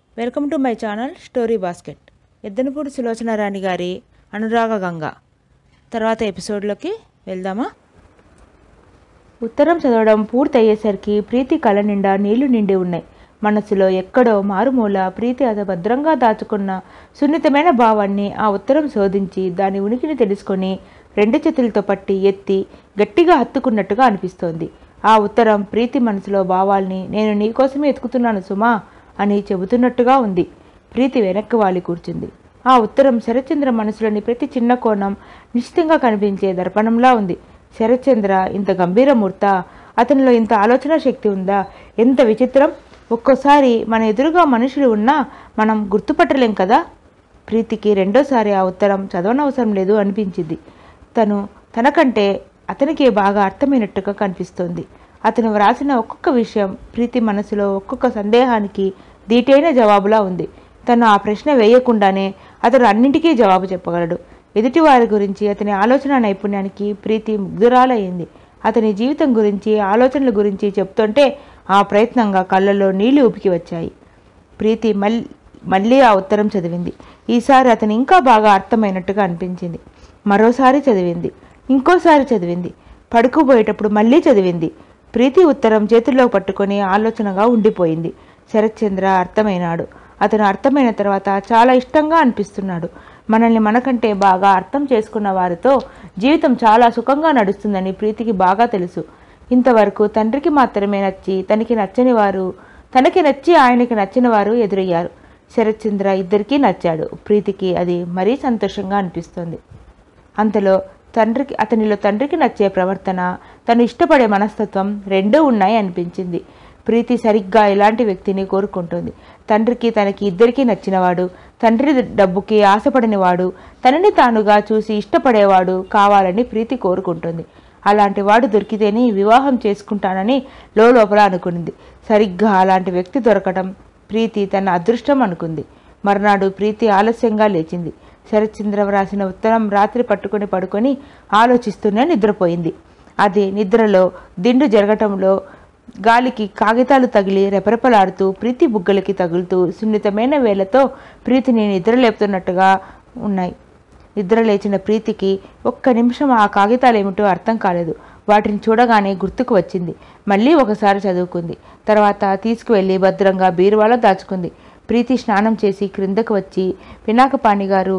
welcome to my channel story basket Yaddanapudi Sulochana Rani గారి అనురాగ గంగ తర్వాత ఎపిసోడ్లోకి వెళ్దామా ఉత్తరం చదవడం పూర్తయ్యేసరికి ప్రీతి కళ్ళ నిండా నీళ్లు నిండి ఉన్నాయి మనసులో ఎక్కడో మారుమూల ప్రీతి అత భద్రంగా దాచుకున్న సున్నితమైన భావాన్ని ఆ ఉత్తరం శోధించి దాని ఉనికిని తెలుసుకొని రెండు చేతులతో పట్టి ఎత్తి గట్టిగా హత్తుకున్నట్టుగా అనిపిస్తోంది ఆ ఉత్తరం ప్రీతి మనసులో భావాల్ని నేను నీకోసమే ఎతుకుతున్నాను సుమా అని చెబుతున్నట్టుగా ఉంది ప్రీతి వెనక్కి వాలి కూర్చుంది ఆ ఉత్తరం శరత్చంద్ర మనసులోని ప్రతి చిన్న కోణం నిశ్చితంగా కనిపించే దర్పణంలా ఉంది శరత్చంద్ర ఇంత గంభీరమూర్త అతనిలో ఇంత ఆలోచన శక్తి ఉందా ఎంత విచిత్రం ఒక్కోసారి మన ఎదురుగా మనుషులు ఉన్నా మనం గుర్తుపట్టలేం కదా ప్రీతికి రెండోసారి ఆ ఉత్తరం చదవనవసరం లేదు అనిపించింది తను తనకంటే అతనికి బాగా అర్థమైనట్టుగా కనిపిస్తోంది అతను వ్రాసిన ఒక్కొక్క విషయం ప్రీతి మనసులో ఒక్కొక్క సందేహానికి దీటైన జవాబులా ఉంది తను ఆ ప్రశ్న వేయకుండానే అతను అన్నింటికీ జవాబు చెప్పగలడు ఎదుటి వారి గురించి అతని ఆలోచన నైపుణ్యానికి ప్రీతి ముగ్ధురాలయ్యింది అతని జీవితం గురించి ఆలోచనల గురించి చెప్తుంటే ఆ ప్రయత్నంగా కళ్ళల్లో నీళ్లు ఉపికి వచ్చాయి ప్రీతి మళ్ళీ మళ్ళీ ఆ ఉత్తరం చదివింది ఈసారి అతను ఇంకా బాగా అర్థమైనట్టుగా అనిపించింది మరోసారి చదివింది ఇంకోసారి చదివింది పడుకోబోయేటప్పుడు మళ్ళీ చదివింది ప్రీతి ఉత్తరం చేతుల్లో పట్టుకొని ఆలోచనగా ఉండిపోయింది శరత్చంద్ర అర్థమైనాడు అతను అర్థమైన తర్వాత చాలా ఇష్టంగా అనిపిస్తున్నాడు మనల్ని మనకంటే బాగా అర్థం చేసుకున్న వారితో జీవితం చాలా సుఖంగా నడుస్తుందని ప్రీతికి బాగా తెలుసు ఇంతవరకు తండ్రికి మాత్రమే నచ్చి తనకి నచ్చని వారు తనకి నచ్చి ఆయనకి నచ్చిన వారు ఎదురయ్యారు శరత్చంద్ర ఇద్దరికీ నచ్చాడు ప్రీతికి అది మరీ సంతోషంగా అనిపిస్తుంది అంతలో తండ్రికి అతనిలో తండ్రికి నచ్చే ప్రవర్తన తను ఇష్టపడే మనస్తత్వం రెండూ ఉన్నాయి అనిపించింది ప్రీతి సరిగ్గా ఇలాంటి వ్యక్తిని కోరుకుంటుంది తండ్రికి తనకి ఇద్దరికీ నచ్చినవాడు తండ్రి డబ్బుకి ఆశపడనివాడు తనని తానుగా చూసి ఇష్టపడేవాడు కావాలని ప్రీతి కోరుకుంటుంది అలాంటి వాడు దొరికితేనే వివాహం చేసుకుంటానని లోపల అనుకుంది సరిగ్గా అలాంటి వ్యక్తి దొరకడం ప్రీతి తన అదృష్టం అనుకుంది మర్నాడు ప్రీతి ఆలస్యంగా లేచింది శరత్చంద్ర వ్రాసిన ఉత్తరం రాత్రి పట్టుకొని పడుకొని ఆలోచిస్తూనే నిద్రపోయింది అది నిద్రలో దిండు జరగటంలో గాలికి కాగితాలు తగిలి రెపరెపలాడుతూ ప్రీతి బుగ్గలకి తగులుతూ సున్నితమైన వేళ్లతో ప్రీతిని నిద్రలేపుతున్నట్టుగా ఉన్నాయి నిద్ర లేచిన ప్రీతికి ఒక్క నిమిషం ఆ కాగితాలు ఏమిటో అర్థం కాలేదు వాటిని చూడగానే గుర్తుకు వచ్చింది మళ్ళీ ఒకసారి చదువుకుంది తర్వాత తీసుకువెళ్ళి భద్రంగా బీరువాలో దాచుకుంది ప్రీతి స్నానం చేసి క్రిందకు వచ్చి పినాకపాణి గారు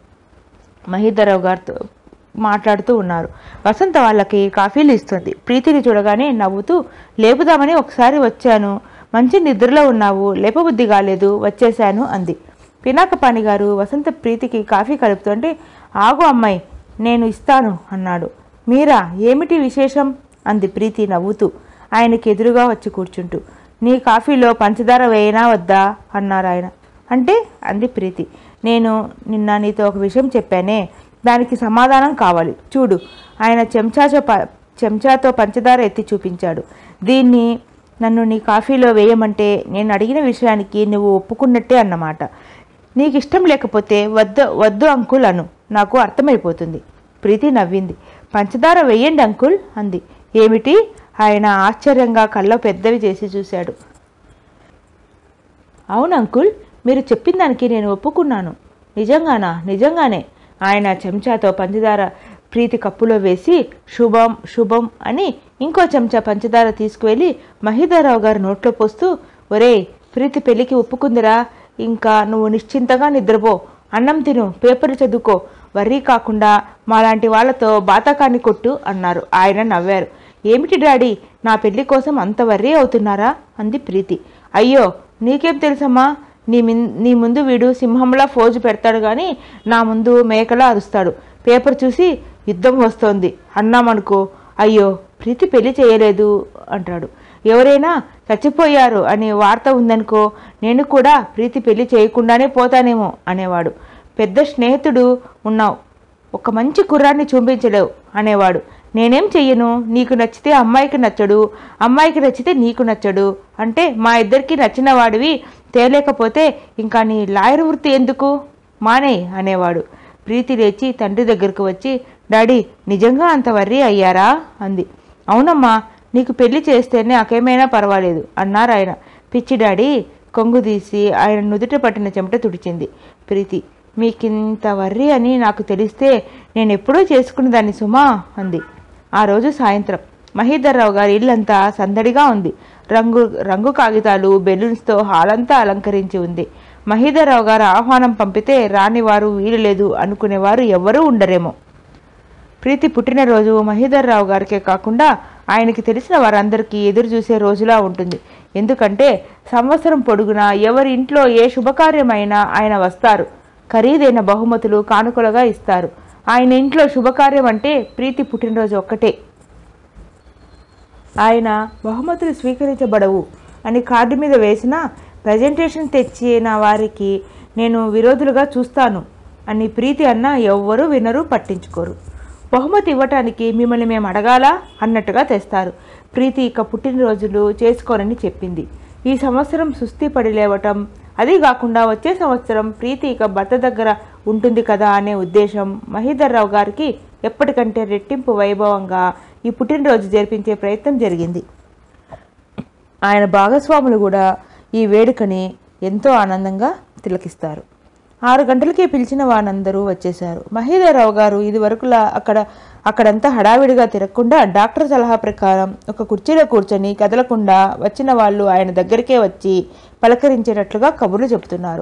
మహీధరరావు గారితో మాట్లాడుతూ ఉన్నారు వసంత వాళ్ళకి కాఫీలు ఇస్తుంది ప్రీతిని చూడగానే నవ్వుతూ లేపుదామని ఒకసారి వచ్చాను మంచి నిద్రలో ఉన్నావు లేపబుద్ధి కాలేదు వచ్చేశాను అంది పినాకపాణి గారు వసంత ప్రీతికి కాఫీ కలుపుతుంటే ఆగు అమ్మాయి నేను ఇస్తాను అన్నాడు మీరా ఏమిటి విశేషం అంది ప్రీతి నవ్వుతూ ఆయనకి ఎదురుగా వచ్చి కూర్చుంటూ నీ కాఫీలో పంచదార వేయనా వద్దా అన్నారు ఆయన అంటే అంది ప్రీతి నేను నిన్న నీతో ఒక విషయం చెప్పానే దానికి సమాధానం కావాలి చూడు ఆయన చెంచాచో ప చెంచాతో పంచదార ఎత్తి చూపించాడు దీన్ని నన్ను నీ కాఫీలో వేయమంటే నేను అడిగిన విషయానికి నువ్వు ఒప్పుకున్నట్టే అన్నమాట నీకు ఇష్టం లేకపోతే వద్దు వద్దు అంకుల్ అను నాకు అర్థమైపోతుంది ప్రీతి నవ్వింది పంచదార వెయ్యండి అంకుల్ అంది ఏమిటి ఆయన ఆశ్చర్యంగా కళ్ళ పెద్దవి చేసి చూశాడు అవును అంకుల్ మీరు చెప్పిన దానికి నేను ఒప్పుకున్నాను నిజంగానా నిజంగానే ఆయన చెంచాతో పంచదార ప్రీతి కప్పులో వేసి శుభం శుభం అని ఇంకో చెంచా పంచదార తీసుకువెళ్ళి మహీధరరావు గారి నోట్లో పోస్తూ ఒరే ప్రీతి పెళ్లికి ఒప్పుకుందిరా ఇంకా నువ్వు నిశ్చింతగా నిద్రపో అన్నం తిను పేపర్ చదువుకో వర్రీ కాకుండా మాలాంటి వాళ్ళతో బాతకాన్ని కొట్టు అన్నారు ఆయన నవ్వారు ఏమిటి డాడీ నా పెళ్లి కోసం అంత వర్రీ అవుతున్నారా అంది ప్రీతి అయ్యో నీకేం తెలుసమ్మా నీ మిన్ నీ ముందు వీడు సింహంలా ఫోజు పెడతాడు కానీ నా ముందు మేకలా అరుస్తాడు పేపర్ చూసి యుద్ధం వస్తోంది అన్నామనుకో అయ్యో ప్రీతి పెళ్లి చేయలేదు అంటాడు ఎవరైనా చచ్చిపోయారు అనే వార్త ఉందనుకో నేను కూడా ప్రీతి పెళ్లి చేయకుండానే పోతానేమో అనేవాడు పెద్ద స్నేహితుడు ఉన్నావు ఒక మంచి కుర్రాన్ని చూపించలేవు అనేవాడు నేనేం చెయ్యను నీకు నచ్చితే అమ్మాయికి నచ్చడు అమ్మాయికి నచ్చితే నీకు నచ్చడు అంటే మా ఇద్దరికి నచ్చిన వాడివి తేలేకపోతే ఇంకా నీ లాయర్ వృత్తి ఎందుకు మానే అనేవాడు ప్రీతి లేచి తండ్రి దగ్గరకు వచ్చి డాడీ నిజంగా అంత వర్రీ అయ్యారా అంది అవునమ్మా నీకు పెళ్లి చేస్తేనే నాకేమైనా పర్వాలేదు అన్నారు ఆయన పిచ్చి డాడీ కొంగు తీసి ఆయన నుదుట పట్టిన చెమట తుడిచింది ప్రీతి మీకింత వర్రి అని నాకు తెలిస్తే నేను ఎప్పుడూ చేసుకున్న దాన్ని సుమా అంది ఆ రోజు సాయంత్రం మహీధర్రావు గారి ఇల్లంతా సందడిగా ఉంది రంగు రంగు కాగితాలు బెలూన్స్తో హాలంతా అలంకరించి ఉంది మహీధర్రావు గారు ఆహ్వానం పంపితే రానివారు వీలు లేదు అనుకునేవారు ఎవ్వరూ ఉండరేమో ప్రీతి పుట్టినరోజు మహీధర్రావు గారికే కాకుండా ఆయనకి తెలిసిన వారందరికీ ఎదురు చూసే రోజులా ఉంటుంది ఎందుకంటే సంవత్సరం పొడుగునా ఎవరి ఇంట్లో ఏ శుభకార్యమైనా ఆయన వస్తారు ఖరీదైన బహుమతులు కానుకలుగా ఇస్తారు ఆయన ఇంట్లో శుభకార్యం అంటే ప్రీతి పుట్టినరోజు ఒక్కటే ఆయన బహుమతులు స్వీకరించబడవు అని కార్డు మీద వేసిన ప్రజెంటేషన్ తెచ్చిన వారికి నేను విరోధులుగా చూస్తాను అని ప్రీతి అన్న ఎవ్వరూ వినరు పట్టించుకోరు బహుమతి ఇవ్వటానికి మిమ్మల్ని మేము అడగాలా అన్నట్టుగా తెస్తారు ప్రీతి ఇక పుట్టినరోజులు చేసుకోనని చెప్పింది ఈ సంవత్సరం సుస్థి పడి లేవటం అది కాకుండా వచ్చే సంవత్సరం ప్రీతి ఇక భర్త దగ్గర ఉంటుంది కదా అనే ఉద్దేశం మహీధర్రావు గారికి ఎప్పటికంటే రెట్టింపు వైభవంగా ఈ పుట్టినరోజు జరిపించే ప్రయత్నం జరిగింది ఆయన భాగస్వాములు కూడా ఈ వేడుకని ఎంతో ఆనందంగా తిలకిస్తారు ఆరు గంటలకే పిలిచిన వారందరూ వచ్చేశారు మహీధరరావు గారు ఇది వరకులా అక్కడ అక్కడంతా హడావిడిగా తిరగకుండా డాక్టర్ సలహా ప్రకారం ఒక కుర్చీలో కూర్చొని కదలకుండా వచ్చిన వాళ్ళు ఆయన దగ్గరికే వచ్చి పలకరించేటట్లుగా కబుర్లు చెబుతున్నారు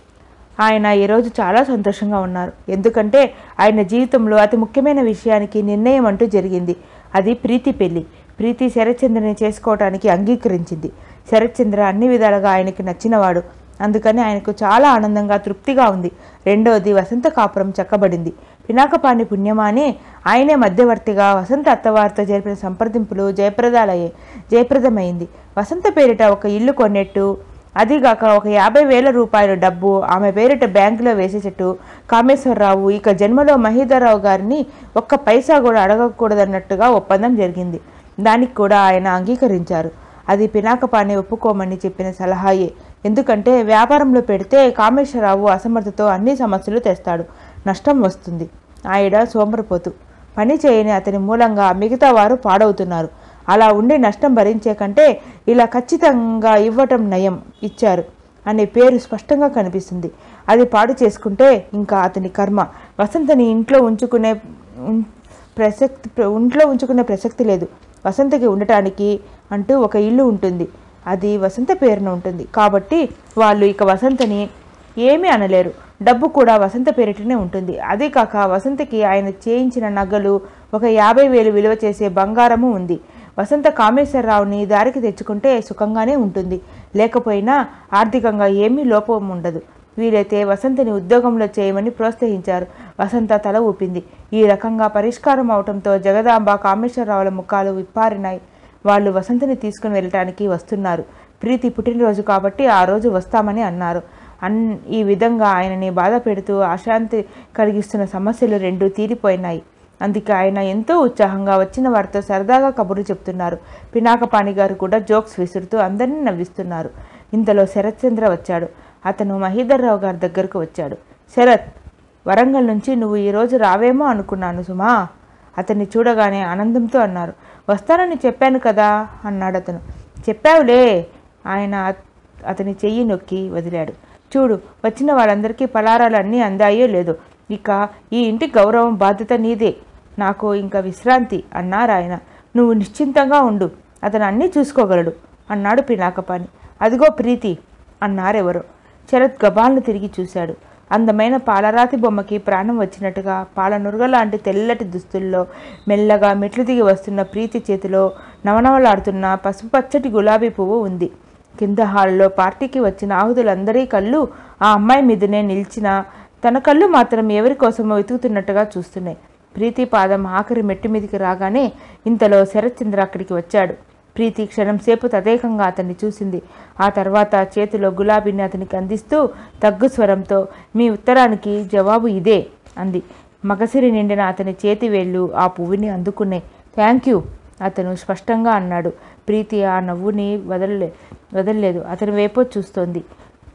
ఆయన ఈరోజు చాలా సంతోషంగా ఉన్నారు ఎందుకంటే ఆయన జీవితంలో అతి ముఖ్యమైన విషయానికి నిర్ణయం అంటూ జరిగింది అది ప్రీతి పెళ్లి ప్రీతి శరత్చంద్రని చేసుకోవటానికి అంగీకరించింది శరత్చంద్ర అన్ని విధాలుగా ఆయనకి నచ్చినవాడు అందుకని ఆయనకు చాలా ఆనందంగా తృప్తిగా ఉంది రెండవది వసంత కాపురం చక్కబడింది పినాకపాణి పుణ్యమానే ఆయనే మధ్యవర్తిగా వసంత అత్తవారితో జరిపిన సంప్రదింపులు జయప్రదాలయ్యాయి జయప్రదమైంది వసంత పేరిట ఒక ఇల్లు కొన్నట్టు అదిగాక ఒక యాభై వేల రూపాయల డబ్బు ఆమె పేరిట బ్యాంకులో వేసేటట్టు కామేశ్వరరావు ఇక జన్మలో మహీధరరావు గారిని ఒక్క పైసా కూడా అడగకూడదన్నట్టుగా ఒప్పందం జరిగింది దానికి కూడా ఆయన అంగీకరించారు అది పినాకపాణి ఒప్పుకోమని చెప్పిన సలహాయే ఎందుకంటే వ్యాపారంలో పెడితే కామేశ్వరరావు అసమర్థతో అన్ని సమస్యలు తెస్తాడు నష్టం వస్తుంది ఆవిడ సోమరిపోతు పని చేయని అతని మూలంగా మిగతా వారు పాడవుతున్నారు అలా ఉండి నష్టం భరించే కంటే ఇలా ఖచ్చితంగా ఇవ్వటం నయం ఇచ్చారు అనే పేరు స్పష్టంగా కనిపిస్తుంది అది పాడు చేసుకుంటే ఇంకా అతని కర్మ వసంతని ఇంట్లో ఉంచుకునే ఉం- ప్రసక్తి ఇంట్లో ఉంచుకునే ప్రసక్తి లేదు వసంతకి ఉండటానికి అంటూ ఒక ఇల్లు ఉంటుంది అది వసంత పేరున ఉంటుంది కాబట్టి వాళ్ళు ఇక వసంతని ఏమీ అనలేరు డబ్బు కూడా వసంత పేరిటనే ఉంటుంది అదే కాక వసంతకి ఆయన చేయించిన నగలు ఒక యాభై వేలు విలువ చేసే బంగారము ఉంది వసంత కామేశ్వరరావుని దారికి తెచ్చుకుంటే సుఖంగానే ఉంటుంది లేకపోయినా ఆర్థికంగా ఏమీ లోపం ఉండదు వీలైతే వసంతని ఉద్యోగంలో చేయమని ప్రోత్సహించారు వసంత తల ఊపింది ఈ రకంగా పరిష్కారం అవటంతో జగదాంబ కామేశ్వరరావుల ముఖాలు విప్పారినాయి వాళ్ళు వసంతని తీసుకుని వెళ్ళటానికి వస్తున్నారు ప్రీతి పుట్టినరోజు కాబట్టి ఆ రోజు వస్తామని అన్నారు అన్ ఈ విధంగా ఆయనని బాధ పెడుతూ అశాంతి కలిగిస్తున్న సమస్యలు రెండు తీరిపోయినాయి అందుకే ఆయన ఎంతో ఉత్సాహంగా వచ్చిన వారితో సరదాగా కబుర్లు చెప్తున్నారు పినాకపాణి గారు కూడా జోక్స్ విసురుతూ అందరినీ నవ్విస్తున్నారు ఇంతలో శరత్చంద్ర వచ్చాడు అతను మహీధర్రావు గారి దగ్గరకు వచ్చాడు శరత్ వరంగల్ నుంచి నువ్వు ఈరోజు రావేమో అనుకున్నాను సుమా అతన్ని చూడగానే ఆనందంతో అన్నారు వస్తానని చెప్పాను కదా అన్నాడు అతను చెప్పావులే ఆయన అత్- అతని చెయ్యి నొక్కి వదిలాడు చూడు వచ్చిన వాళ్ళందరికీ పలారాలు అన్నీ అందాయో లేదో ఇక ఈ ఇంటి గౌరవం బాధ్యత నీదే నాకు ఇంకా విశ్రాంతి అన్నారు ఆయన నువ్వు నిశ్చింతంగా ఉండు అతను అన్నీ చూసుకోగలడు అన్నాడు పినాకపాణి అదిగో ప్రీతి అన్నారెవరో శరత్ గబాల్ను తిరిగి చూశాడు అందమైన పాలరాతి బొమ్మకి ప్రాణం వచ్చినట్టుగా పాల నురగ లాంటి తెల్లటి దుస్తుల్లో మెల్లగా మెట్లు దిగి వస్తున్న ప్రీతి చేతిలో నవనవలాడుతున్న పసుపు పచ్చటి గులాబీ పువ్వు ఉంది కింద హాల్లో పార్టీకి వచ్చిన ఆహుతులందరి కళ్ళు ఆ అమ్మాయి మీదనే నిలిచిన తన కళ్ళు మాత్రం ఎవరి కోసమో వెతుకుతున్నట్టుగా చూస్తున్నాయి ప్రీతి పాదం ఆఖరి మెట్టు మీదికి రాగానే ఇంతలో శరత్చంద్ర అక్కడికి వచ్చాడు ప్రీతి క్షణం సేపు తదేకంగా అతన్ని చూసింది ఆ తర్వాత చేతిలో గులాబీని అతనికి అందిస్తూ తగ్గు స్వరంతో మీ ఉత్తరానికి జవాబు ఇదే అంది మగసిరి నిండిన అతని చేతి వేళ్ళు ఆ పువ్వుని అందుకున్నాయి థ్యాంక్ యూ అతను స్పష్టంగా అన్నాడు ప్రీతి ఆ నవ్వుని వదలలే వదలలేదు అతని వైపు చూస్తోంది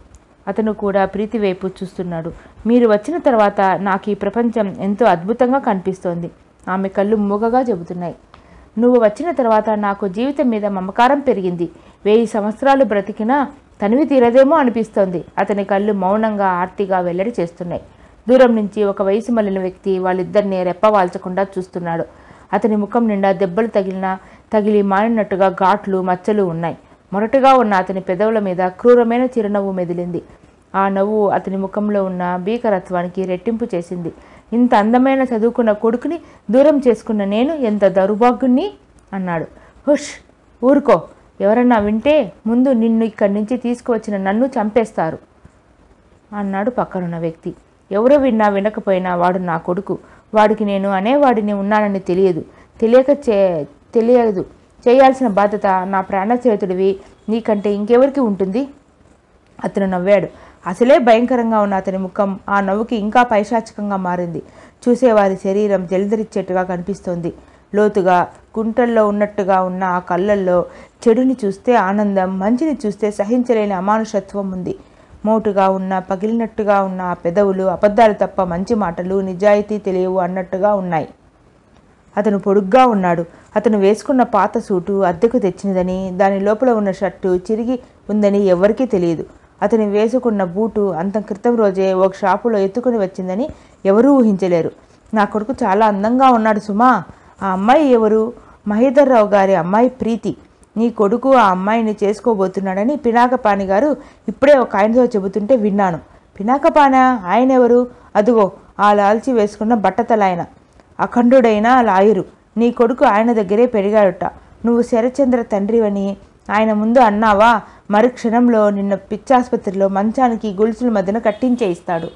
అతను కూడా ప్రీతి వైపు చూస్తున్నాడు మీరు వచ్చిన తర్వాత నాకు ఈ ప్రపంచం ఎంతో అద్భుతంగా కనిపిస్తోంది ఆమె కళ్ళు మూగగా చెబుతున్నాయి నువ్వు వచ్చిన తర్వాత నాకు జీవితం మీద మమకారం పెరిగింది వెయ్యి సంవత్సరాలు బ్రతికినా తనివి తీరదేమో అనిపిస్తోంది అతని కళ్ళు మౌనంగా ఆర్తిగా వెల్లడి చేస్తున్నాయి దూరం నుంచి ఒక వయసు మళ్ళిన వ్యక్తి వాళ్ళిద్దరిని రెప్పవాల్చకుండా చూస్తున్నాడు అతని ముఖం నిండా దెబ్బలు తగిలిన తగిలి మానినట్టుగా ఘాట్లు మచ్చలు ఉన్నాయి మొరటుగా ఉన్న అతని పెదవుల మీద క్రూరమైన చిరునవ్వు మెదిలింది ఆ నవ్వు అతని ముఖంలో ఉన్న భీకరత్వానికి రెట్టింపు చేసింది ఇంత అందమైన చదువుకున్న కొడుకుని దూరం చేసుకున్న నేను ఎంత దౌర్భాగ్యుణ్ణి అన్నాడు హుష్ ఊరుకో ఎవరన్నా వింటే ముందు నిన్ను ఇక్కడి నుంచి తీసుకువచ్చిన నన్ను చంపేస్తారు అన్నాడు పక్కనున్న వ్యక్తి ఎవరు విన్నా వినకపోయినా వాడు నా కొడుకు వాడికి నేను అనేవాడిని ఉన్నానని తెలియదు తెలియక చే తెలియదు చేయాల్సిన బాధ్యత నా ప్రాణచేతుడివి నీకంటే ఇంకెవరికి ఉంటుంది అతను నవ్వాడు అసలే భయంకరంగా ఉన్న అతని ముఖం ఆ నవ్వుకి ఇంకా పైశాచికంగా మారింది చూసేవారి శరీరం జలదరిచ్చేట్టుగా కనిపిస్తోంది లోతుగా గుంటల్లో ఉన్నట్టుగా ఉన్న ఆ కళ్ళల్లో చెడుని చూస్తే ఆనందం మంచిని చూస్తే సహించలేని అమానుషత్వం ఉంది మోటుగా ఉన్న పగిలినట్టుగా ఉన్న ఆ పెదవులు అబద్ధాలు తప్ప మంచి మాటలు నిజాయితీ తెలియవు అన్నట్టుగా ఉన్నాయి అతను పొడుగ్గా ఉన్నాడు అతను వేసుకున్న పాత సూటు అద్దెకు తెచ్చినదని దాని లోపల ఉన్న షర్టు చిరిగి ఉందని ఎవరికీ తెలియదు అతను వేసుకున్న బూటు అంత క్రితం రోజే ఒక షాపులో ఎత్తుకుని వచ్చిందని ఎవరూ ఊహించలేరు నా కొడుకు చాలా అందంగా ఉన్నాడు సుమా ఆ అమ్మాయి ఎవరు మహేదర్రావు గారి అమ్మాయి ప్రీతి నీ కొడుకు ఆ అమ్మాయిని చేసుకోబోతున్నాడని పినాకపాణి గారు ఇప్పుడే ఒక ఆయనతో చెబుతుంటే విన్నాను పినాకపాన ఆయన ఎవరు అదుగో ఆ లాల్చి వేసుకున్న బట్టతలాయన అఖండుడైన లాయరు నీ కొడుకు ఆయన దగ్గరే పెరిగాడుట నువ్వు శరచంద్ర తండ్రివని ఆయన ముందు అన్నావా మరు క్షణంలో నిన్న పిచ్చాసుపత్రిలో మంచానికి గొలుసుల మధ్యన కట్టించే ఇస్తాడు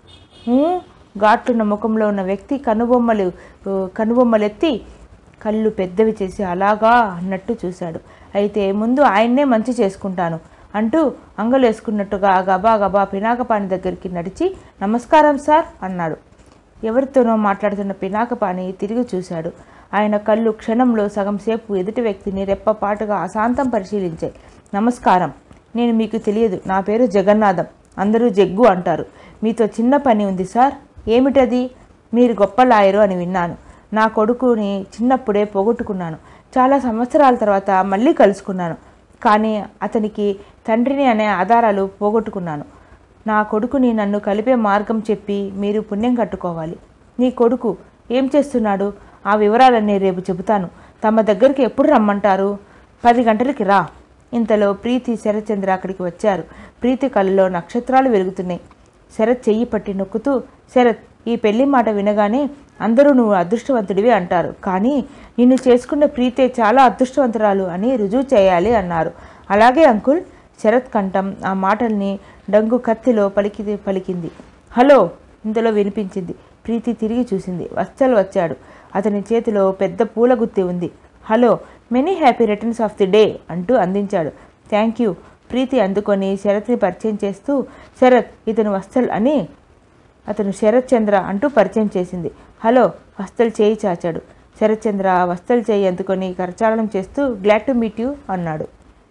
ఊ, ఘాట్లున్న ముఖంలో ఉన్న వ్యక్తి కనుబొమ్మలు ఊ, కనుబొమ్మలెత్తి కళ్ళు పెద్దవి చేసి అలాగా అన్నట్టు చూశాడు అయితే ముందు ఆయన్నే మంచి చేసుకుంటాను అంటూ అంగలేసుకున్నట్టుగా గబా గబా పినాకపాణి దగ్గరికి నడిచి నమస్కారం సార్ అన్నాడు ఎవరితోనో మాట్లాడుతున్న పినాకపాణి తిరిగి చూశాడు ఆయన కళ్ళు క్షణంలో సగం సేపు ఎదుటి వ్యక్తిని రెప్పపాటుగా అశాంతం పరిశీలించాయి నమస్కారం నేను మీకు తెలియదు నా పేరు జగన్నాథం అందరూ జగ్గు అంటారు మీతో చిన్న పని ఉంది సార్ ఏమిటది మీరు గొప్ప లాయరు అని విన్నాను నా కొడుకుని చిన్నప్పుడే పోగొట్టుకున్నాను చాలా సంవత్సరాల తర్వాత మళ్ళీ కలుసుకున్నాను కానీ అతనికి తండ్రిని అనే ఆధారాలు పోగొట్టుకున్నాను నా కొడుకుని నన్ను కలిపే మార్గం చెప్పి మీరు పుణ్యం కట్టుకోవాలి నీ కొడుకు ఏం చేస్తున్నాడు ఆ వివరాలన్నీ రేపు చెబుతాను తమ దగ్గరికి ఎప్పుడు రమ్మంటారు పది గంటలకి రా ఇంతలో ప్రీతి శరత్చంద్ర అక్కడికి వచ్చారు ప్రీతి కళ్ళలో నక్షత్రాలు వెలుగుతున్నాయి శరత్ చెయ్యి పట్టి నొక్కుతూ శరత్ ఈ పెళ్లి మాట వినగానే అందరూ నువ్వు అదృష్టవంతుడివి అంటారు కానీ నిన్ను చేసుకున్న ప్రీతే చాలా అదృష్టవంతురాలు అని రుజువు చేయాలి అన్నారు అలాగే అంకుల్ శరత్ కంఠం ఆ మాటల్ని డంగు కత్తిలో పలికి పలికింది హలో ఇంతలో వినిపించింది ప్రీతి తిరిగి చూసింది వత్సల్ వచ్చాడు అతని చేతిలో పెద్ద పూల గుత్తి ఉంది hello many happy returns of the day అంటూ అందించాడు థ్యాంక్ యూ ప్రీతి అందుకొని శరత్ని పరిచయం చేస్తూ శరత్ ఇతను వత్సల్ అని అతను శరత్ చంద్ర అంటూ పరిచయం చేసింది హలో వస్తల్ చేయి చాచాడు శరత్ చంద్ర వస్తల్ చేయి అందుకొని కరచాలనం చేస్తూ గ్లాడ్ టు మీట్ యూ అన్నాడు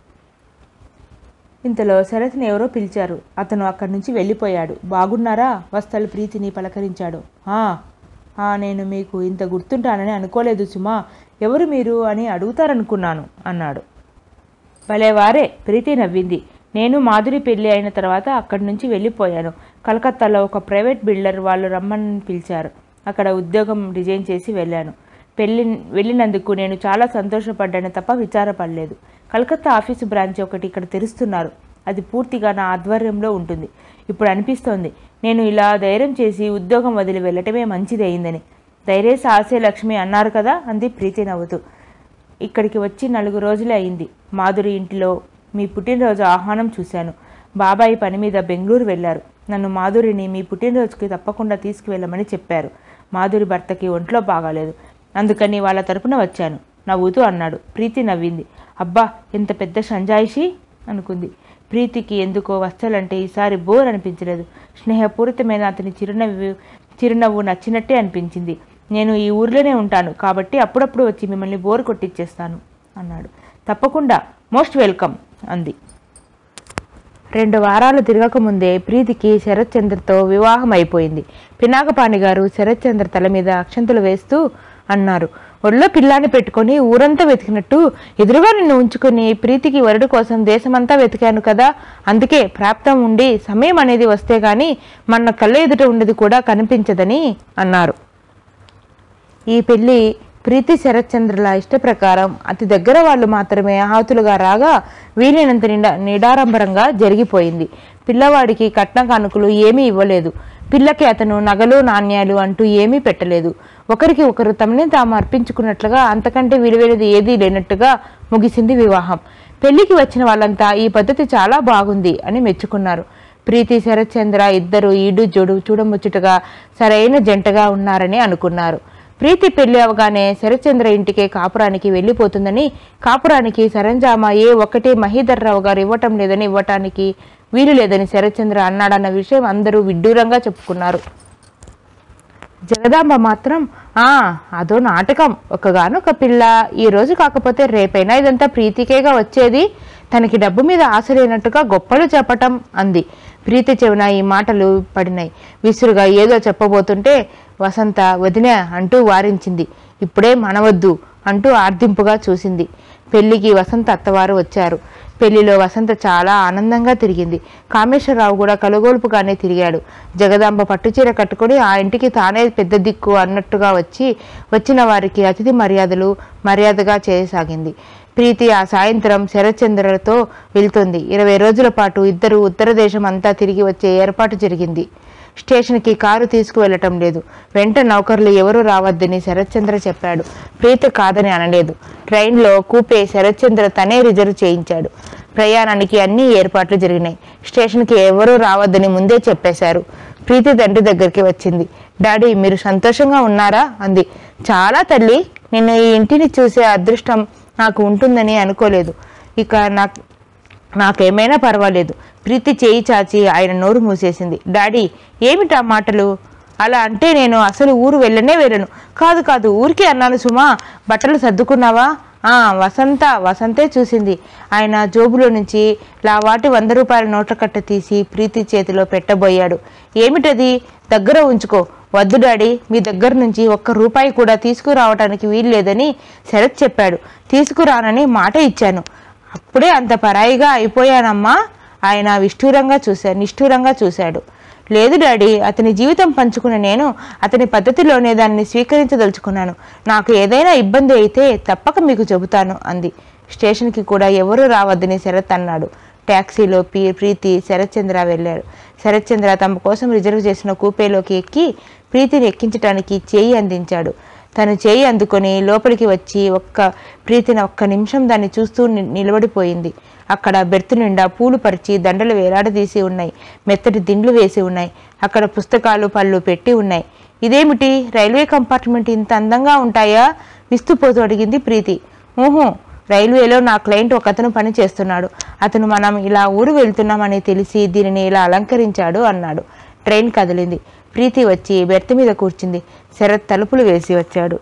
ఇంతలో శరత్ని ఎవరో పిలిచారు అతను అక్కడి నుంచి వెళ్ళిపోయాడు బాగున్నారా వస్తలు ప్రీతిని పలకరించాడు "ఆ, ఆ, నేను మీకు ఇంత గుర్తుంటానని అనుకోలేదు సుమా ఎవరు మీరు అని అడుగుతారనుకున్నాను అన్నాడు భలేవారే ప్రీతి నవ్వింది నేను మాధురి పెళ్లి అయిన తర్వాత అక్కడి నుంచి వెళ్ళిపోయాను కలకత్తాలో ఒక ప్రైవేట్ బిల్డర్ వాళ్ళు రమ్మని పిలిచారు అక్కడ ఉద్యోగం రిజైన్ చేసి వెళ్ళాను పెళ్లి వెళ్ళినందుకు నేను చాలా సంతోషపడ్డాను తప్ప విచారపడలేదు కలకత్తా ఆఫీసు బ్రాంచ్ ఒకటి ఇక్కడ తెరుస్తున్నారు అది పూర్తిగా నా ఆధ్వర్యంలో ఉంటుంది ఇప్పుడు అనిపిస్తోంది నేను ఇలా ధైర్యం చేసి ఉద్యోగం వదిలి వెళ్ళటమే మంచిది అయిందని ధైర్య సాహసే లక్ష్మి అన్నారు కదా అంది ప్రీతి నవ్వుతూ ఇక్కడికి వచ్చి నలుగురు రోజులే అయింది మాధురి ఇంటిలో మీ పుట్టినరోజు ఆహ్వానం చూశాను బాబాయి పని మీద బెంగళూరు వెళ్ళారు నన్ను మాధురిని మీ పుట్టినరోజుకి తప్పకుండా తీసుకువెళ్ళమని చెప్పారు మాధురి భర్తకి ఒంట్లో బాగాలేదు అందుకని వాళ్ళ తరపున వచ్చాను నవ్వుతూ అన్నాడు ప్రీతి నవ్వింది అబ్బా ఎంత పెద్ద సంజాయిషి అనుకుంది ప్రీతికి ఎందుకో వస్తలంటే ఈసారి బోర్ అనిపించలేదు స్నేహపూరితమైన అతని చిరునవ్వు చిరునవ్వు నచ్చినట్టే అనిపించింది నేను ఈ ఊర్లోనే ఉంటాను కాబట్టి అప్పుడప్పుడు వచ్చి మిమ్మల్ని బోర్ కొట్టించేస్తాను అన్నాడు తప్పకుండా మోస్ట్ వెల్కమ్ అంది రెండు వారాలు తిరగకముందే ప్రీతికి శరత్చంద్రతో వివాహం అయిపోయింది పినాకపాణి గారు శరత్చంద్ర తల మీద అక్షంతలు వేస్తూ అన్నారు ఒళ్ళో పిల్లాన్ని పెట్టుకొని ఊరంతా వెతికినట్టు ఎదురుగా నిన్ను ఉంచుకుని ప్రీతికి వరుడు కోసం దేశమంతా వెతికాను కదా అందుకే ప్రాప్తం ఉండి సమయం అనేది వస్తే గాని మన కళ్ళ ఎదుట ఉండేది కూడా కనిపించదని అన్నారు ఈ పెళ్లి ప్రీతి శరత్చంద్రుల ఇష్ట ప్రకారం అతి దగ్గర వాళ్ళు మాత్రమే ఆహుతులుగా రాగా వీలైనంత నిండా నిడారంభరంగా జరిగిపోయింది పిల్లవాడికి కట్న కానుకలు ఏమీ ఇవ్వలేదు పిల్లకి అతను నగలు నాణ్యాలు అంటూ ఏమీ పెట్టలేదు ఒకరికి ఒకరు తమని తాము అర్పించుకున్నట్లుగా అంతకంటే విలువైనది ఏదీ లేనట్టుగా ముగిసింది వివాహం పెళ్లికి వచ్చిన వాళ్ళంతా ఈ పద్ధతి చాలా బాగుంది అని మెచ్చుకున్నారు ప్రీతి శరత్చంద్ర ఇద్దరు ఈడు జోడు చూడముచ్చటగా సరైన జంటగా ఉన్నారని అనుకున్నారు ప్రీతి పెళ్లి అవగానే శరత్చంద్ర ఇంటికే కాపురానికి వెళ్ళిపోతుందని కాపురానికి సరంజామా ఏ ఒక్కటే మహీధర్రావు గారు ఇవ్వటం లేదని ఇవ్వటానికి వీలు లేదని శరత్చంద్ర అన్నాడన్న విషయం అందరూ విడ్డూరంగా చెప్పుకున్నారు జగదాంబ మాత్రం ఆ అదో నాటకం ఒకగానొక పిల్ల ఈ రోజు కాకపోతే రేపైనా ఇదంతా ప్రీతికేగా వచ్చేది తనకి డబ్బు మీద ఆశ లేనట్టుగా గొప్పలు చెప్పటం అంది ప్రీతి చెవిన ఈ మాటలు పడినాయి విసురుగా ఏదో చెప్పబోతుంటే వసంత వదిన అంటూ వారించింది ఇప్పుడే మనవద్దు అంటూ ఆర్దింపుగా చూసింది పెళ్లికి వసంత అత్తవారు వచ్చారు పెళ్లిలో వసంత చాలా ఆనందంగా తిరిగింది కామేశ్వరరావు కూడా కలుగోలుపుగానే తిరిగాడు జగదాంబ పట్టుచీర కట్టుకొని ఆ ఇంటికి తానే పెద్ద దిక్కు అన్నట్టుగా వచ్చి వచ్చిన వారికి అతిథి మర్యాదలు మర్యాదగా చేయసాగింది ప్రీతి ఆ సాయంత్రం శరత్చంద్రతో వెళ్తుంది ఇరవై రోజుల పాటు ఇద్దరు ఉత్తర దేశం అంతా తిరిగి వచ్చే ఏర్పాటు జరిగింది స్టేషన్కి కారు తీసుకువెళ్ళటం లేదు వెంట నౌకర్లు ఎవరూ రావద్దని శరత్చంద్ర చెప్పాడు ప్రీతి కాదని అనలేదు ట్రైన్లో కూపే శరత్చంద్ర తనే రిజర్వ్ చేయించాడు ప్రయాణానికి అన్ని ఏర్పాట్లు జరిగినాయి స్టేషన్కి ఎవరూ రావద్దని ముందే చెప్పేశారు ప్రీతి తండ్రి దగ్గరికి వచ్చింది డాడీ మీరు సంతోషంగా ఉన్నారా అంది చాలా తల్లి నిన్ను ఈ ఇంటిని చూసే అదృష్టం నాకు ఉంటుందని అనుకోలేదు ఇక నాకు నాకేమైనా పర్వాలేదు ప్రీతి చేయి చాచి ఆయన నోరు మూసేసింది డాడీ ఏమిటా మాటలు అలా అంటే నేను అసలు ఊరు వెళ్ళనే వెళ్ళను కాదు కాదు ఊరికే అన్నాను సుమా బట్టలు సర్దుకున్నావా ఆ వసంత వసంతే చూసింది ఆయన జోబులో నుంచి లావాటి వంద రూపాయల నోట్ల కట్ట తీసి ప్రీతి చేతిలో పెట్టబోయాడు ఏమిటది దగ్గర ఉంచుకో వద్దు డాడీ మీ దగ్గర నుంచి ఒక్క రూపాయి కూడా తీసుకురావటానికి వీలు లేదని శరత్ చెప్పాడు తీసుకురానని మాట ఇచ్చాను అప్పుడే అంత పరాయిగా అయిపోయానమ్మా ఆయన విష్ఠూరంగా చూశాడు నిష్ఠూరంగా చూశాడు లేదు డాడీ అతని జీవితం పంచుకున్న నేను అతని పద్ధతిలోనే దాన్ని స్వీకరించదలుచుకున్నాను నాకు ఏదైనా ఇబ్బంది అయితే తప్పక మీకు చెబుతాను అంది స్టేషన్కి కూడా ఎవరూ రావద్దని శరత్ అన్నాడు ట్యాక్సీలో పీ ప్రీతి శరత్చంద్ర వెళ్ళారు శరత్చంద్ర తమ కోసం రిజర్వ్ చేసిన కూపేలోకి ఎక్కి ప్రీతిని ఎక్కించడానికి చేయి అందించాడు తను చేయి అందుకొని లోపలికి వచ్చి ఒక్క ప్రీతిని ఒక్క నిమిషం దాన్ని చూస్తూ ని- నిలబడిపోయింది అక్కడ బెర్త్ నిండా పూలు పరిచి దండలు వేలాడదీసి ఉన్నాయి మెత్తటి దిండ్లు వేసి ఉన్నాయి అక్కడ పుస్తకాలు పళ్ళు పెట్టి ఉన్నాయి ఇదేమిటి రైల్వే కంపార్ట్మెంట్ ఇంత అందంగా ఉంటాయా విస్తుపోతూ అడిగింది ప్రీతి ఊహు రైల్వేలో నా క్లయింట్ ఒకతను పని చేస్తున్నాడు అతను మనం ఇలా ఊరు వెళ్తున్నామని తెలిసి దీనిని ఇలా అలంకరించాడు అన్నాడు ట్రైన్ కదిలింది ప్రీతి వచ్చి బెర్త్ మీద కూర్చుంది శరత్ తలుపులు వేసి వచ్చాడు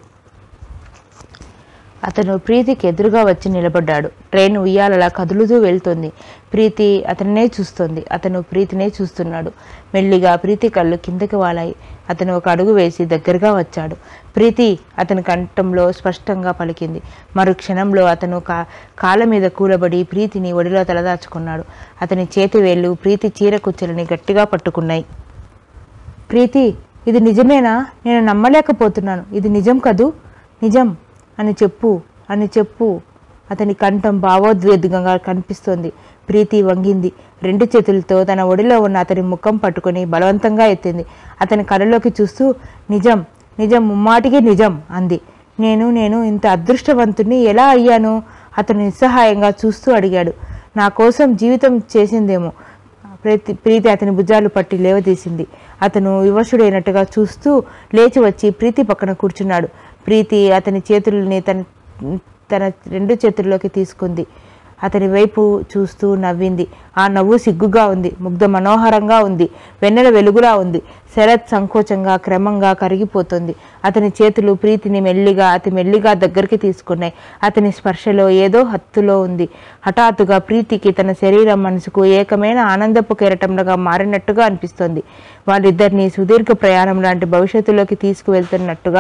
అతను ప్రీతికి ఎదురుగా వచ్చి నిలబడ్డాడు ట్రైన్ ఉయ్యాలలా కదులుతూ వెళ్తుంది ప్రీతి అతన్నే చూస్తోంది అతను ప్రీతినే చూస్తున్నాడు మెల్లిగా ప్రీతి కళ్ళు కిందకి వాలాయి అతను ఒక అడుగు వేసి దగ్గరగా వచ్చాడు ప్రీతి అతని కంఠంలో స్పష్టంగా పలికింది మరు క్షణంలో అతను కా కాళ్ళ మీద కూలబడి ప్రీతిని ఒడిలో తలదాచుకున్నాడు అతని చేతి వేళ్ళు ప్రీతి చీర కుచ్చెలని గట్టిగా పట్టుకున్నాయి ప్రీతి ఇది నిజమేనా నేను నమ్మలేకపోతున్నాను ఇది నిజం కదూ నిజం అని చెప్పు అని చెప్పు అతని కంఠం భావోద్వేగంగా కనిపిస్తోంది ప్రీతి వంగింది రెండు చేతులతో తన ఒడిలో ఉన్న అతని ముఖం పట్టుకొని బలవంతంగా ఎత్తింది అతని కళ్ళలోకి చూస్తూ నిజం నిజం ముమ్మాటికి నిజం అంది నేను నేను ఇంత అదృష్టవంతుణ్ణి ఎలా అయ్యాను అతను నిస్సహాయంగా చూస్తూ అడిగాడు నా కోసం జీవితం చేసిందేమో ప్రీతి ప్రీతి అతని భుజాలు పట్టి లేవదీసింది అతను వివశుడైనట్టుగా చూస్తూ లేచి వచ్చి ప్రీతి పక్కన కూర్చున్నాడు ప్రీతి అతని చేతుల్ని తన తన రెండు చేతుల్లోకి తీసుకుంది అతని వైపు చూస్తూ నవ్వింది ఆ నవ్వు సిగ్గుగా ఉంది ముగ్ధ మనోహరంగా ఉంది వెన్నెల వెలుగులా ఉంది శరత్ సంకోచంగా క్రమంగా కరిగిపోతుంది అతని చేతులు ప్రీతిని మెల్లిగా అతి మెల్లిగా దగ్గరికి తీసుకున్నాయి అతని స్పర్శలో ఏదో హత్తులో ఉంది హఠాత్తుగా ప్రీతికి తన శరీరం మనసుకు ఏకమైన ఆనందపు కెరటంగా మారినట్టుగా అనిపిస్తోంది వాళ్ళిద్దరిని సుదీర్ఘ ప్రయాణం లాంటి భవిష్యత్తులోకి తీసుకువెళ్తున్నట్టుగా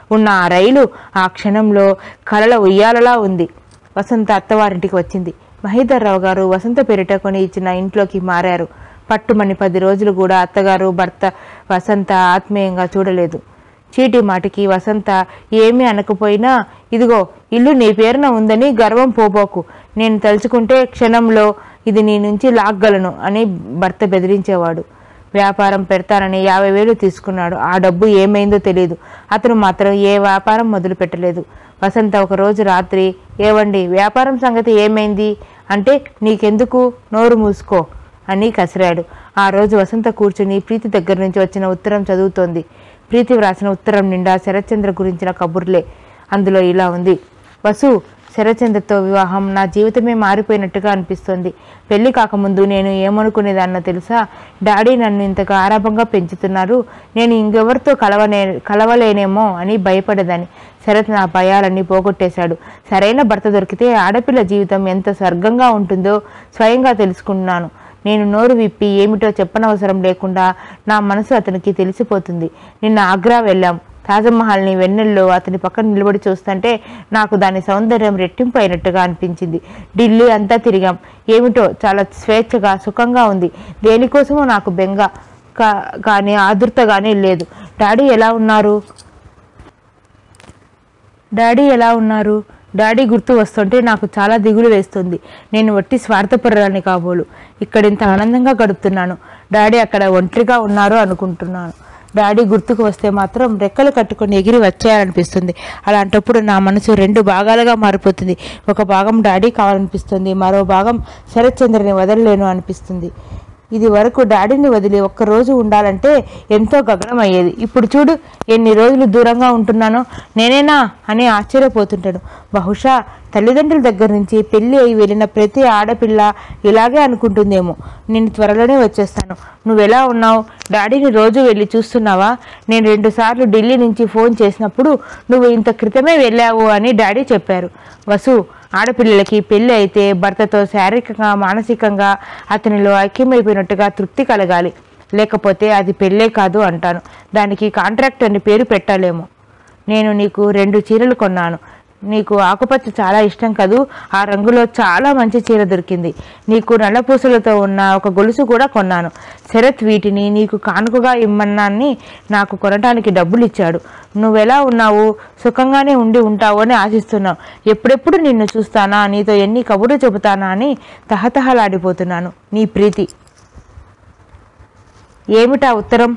ఉన్న ఆ రైలు ఆ క్షణంలో కలల ఉయ్యాలలా ఉంది వసంత అత్తవారింటికి వచ్చింది మహీధర్రావు గారు వసంత పేరిట కొని ఇచ్చిన ఇంట్లోకి మారారు పట్టుమని పది రోజులు కూడా అత్తగారు భర్త వసంత ఆత్మీయంగా చూడలేదు చీటి మాటికి వసంత ఏమీ అనకపోయినా ఇదిగో ఇల్లు నీ పేరున ఉందని గర్వం పోబోకు నేను తలుచుకుంటే క్షణంలో ఇది నీ నుంచి లాగ్గలను అని భర్త బెదిరించేవాడు వ్యాపారం పెడతానని యాభై వేలు తీసుకున్నాడు ఆ డబ్బు ఏమైందో తెలియదు అతను మాత్రం ఏ వ్యాపారం మొదలు పెట్టలేదు వసంత ఒక రోజు రాత్రి ఏవండి వ్యాపారం సంగతి ఏమైంది అంటే నీకెందుకు నోరు మూసుకో అని కసిరాడు ఆ రోజు వసంత కూర్చుని ప్రీతి దగ్గర నుంచి వచ్చిన ఉత్తరం చదువుతోంది ప్రీతి వ్రాసిన ఉత్తరం నిండా శరత్చంద్ర గురించిన కబుర్లే అందులో ఇలా ఉంది వసు శరచంద్రతో వివాహం నా జీవితమే మారిపోయినట్టుగా అనిపిస్తోంది పెళ్లి కాకముందు నేను ఏమనుకునేదాన్నో తెలుసా డాడీ నన్ను ఇంతగా ఆరాపంగా పెంచుతున్నారు నేను ఇంకెవరితో కలవనే కలవలేనేమో అని భయపడేదాన్ని శరత్ నా భయాలన్నీ పోగొట్టేశాడు సరైన భర్త దొరికితే ఆడపిల్ల జీవితం ఎంత స్వర్గంగా ఉంటుందో స్వయంగా తెలుసుకున్నాను నేను నోరు విప్పి ఏమిటో చెప్పనవసరం లేకుండా నా మనసు అతనికి తెలిసిపోతుంది నిన్న ఆగ్రా వెళ్ళాం తాజ్మహల్ని వెన్నెల్లో అతని పక్కన నిలబడి చూస్తుంటే నాకు దాని సౌందర్యం రెట్టింపు అయినట్టుగా అనిపించింది ఢిల్లీ అంతా తిరిగాం ఏమిటో చాలా స్వేచ్ఛగా సుఖంగా ఉంది దేనికోసమో నాకు బెంగ కా- కానీ ఆదుర్త కానీ లేదు డాడీ ఎలా ఉన్నారు డాడీ ఎలా ఉన్నారు డాడీ గుర్తు వస్తుంటే నాకు చాలా దిగులు వేస్తుంది నేను వట్టి స్వార్థపరురాని కాబోలు ఇక్కడ ఇంత ఆనందంగా గడుపుతున్నాను డాడీ అక్కడ ఒంటరిగా ఉన్నారు అనుకుంటున్నాను డాడీ గుర్తుకు వస్తే మాత్రం రెక్కలు కట్టుకొని ఎగిరి వచ్చేయాలనిపిస్తుంది అలాంటప్పుడు నా మనసు రెండు భాగాలుగా మారిపోతుంది ఒక భాగం డాడీ కావాలనిపిస్తుంది మరో భాగం శరత్చంద్రని వదలలేను అనిపిస్తుంది ఇది వరకు డాడీని వదిలి ఒక్కరోజు ఉండాలంటే ఎంతో గగనం అయ్యేది ఇప్పుడు చూడు ఎన్ని రోజులు దూరంగా ఉంటున్నానో నేనేనా అని ఆశ్చర్యపోతుంటాను బహుశా తల్లిదండ్రుల దగ్గర నుంచి పెళ్లి అయి వెళ్ళిన ప్రతి ఆడపిల్ల ఇలాగే అనుకుంటుందేమో నేను త్వరలోనే వచ్చేస్తాను నువ్వెలా ఉన్నావు డాడీని రోజు వెళ్ళి చూస్తున్నావా నేను రెండుసార్లు ఢిల్లీ నుంచి ఫోన్ చేసినప్పుడు నువ్వు ఇంత క్రితమే వెళ్ళావు అని డాడీ చెప్పారు వసు ఆడపిల్లలకి పెళ్ళి అయితే భర్తతో శారీరకంగా మానసికంగా అతనిలో ఐక్యమైపోయినట్టుగా తృప్తి కలగాలి లేకపోతే అది పెళ్ళే కాదు అంటాను దానికి కాంట్రాక్ట్ అని పేరు పెట్టాలేమో నేను నీకు రెండు చీరలు కొన్నాను నీకు ఆకుపచ్చ చాలా ఇష్టం కదూ ఆ రంగులో చాలా మంచి చీర దొరికింది నీకు నల్లపూసలతో ఉన్న ఒక గొలుసు కూడా కొన్నాను శరత్ వీటిని నీకు కానుకగా ఇమ్మన్నాన్ని నాకు కొనడానికి డబ్బులు ఇచ్చాడు నువ్వెలా ఉన్నావు సుఖంగానే ఉండి ఉంటావు అని ఆశిస్తున్నావు ఎప్పుడెప్పుడు నిన్ను చూస్తానా నీతో ఎన్ని కబుర్లు చెబుతానా అని తహతహలాడిపోతున్నాను నీ ప్రీతి ఏమిటా ఉత్తరం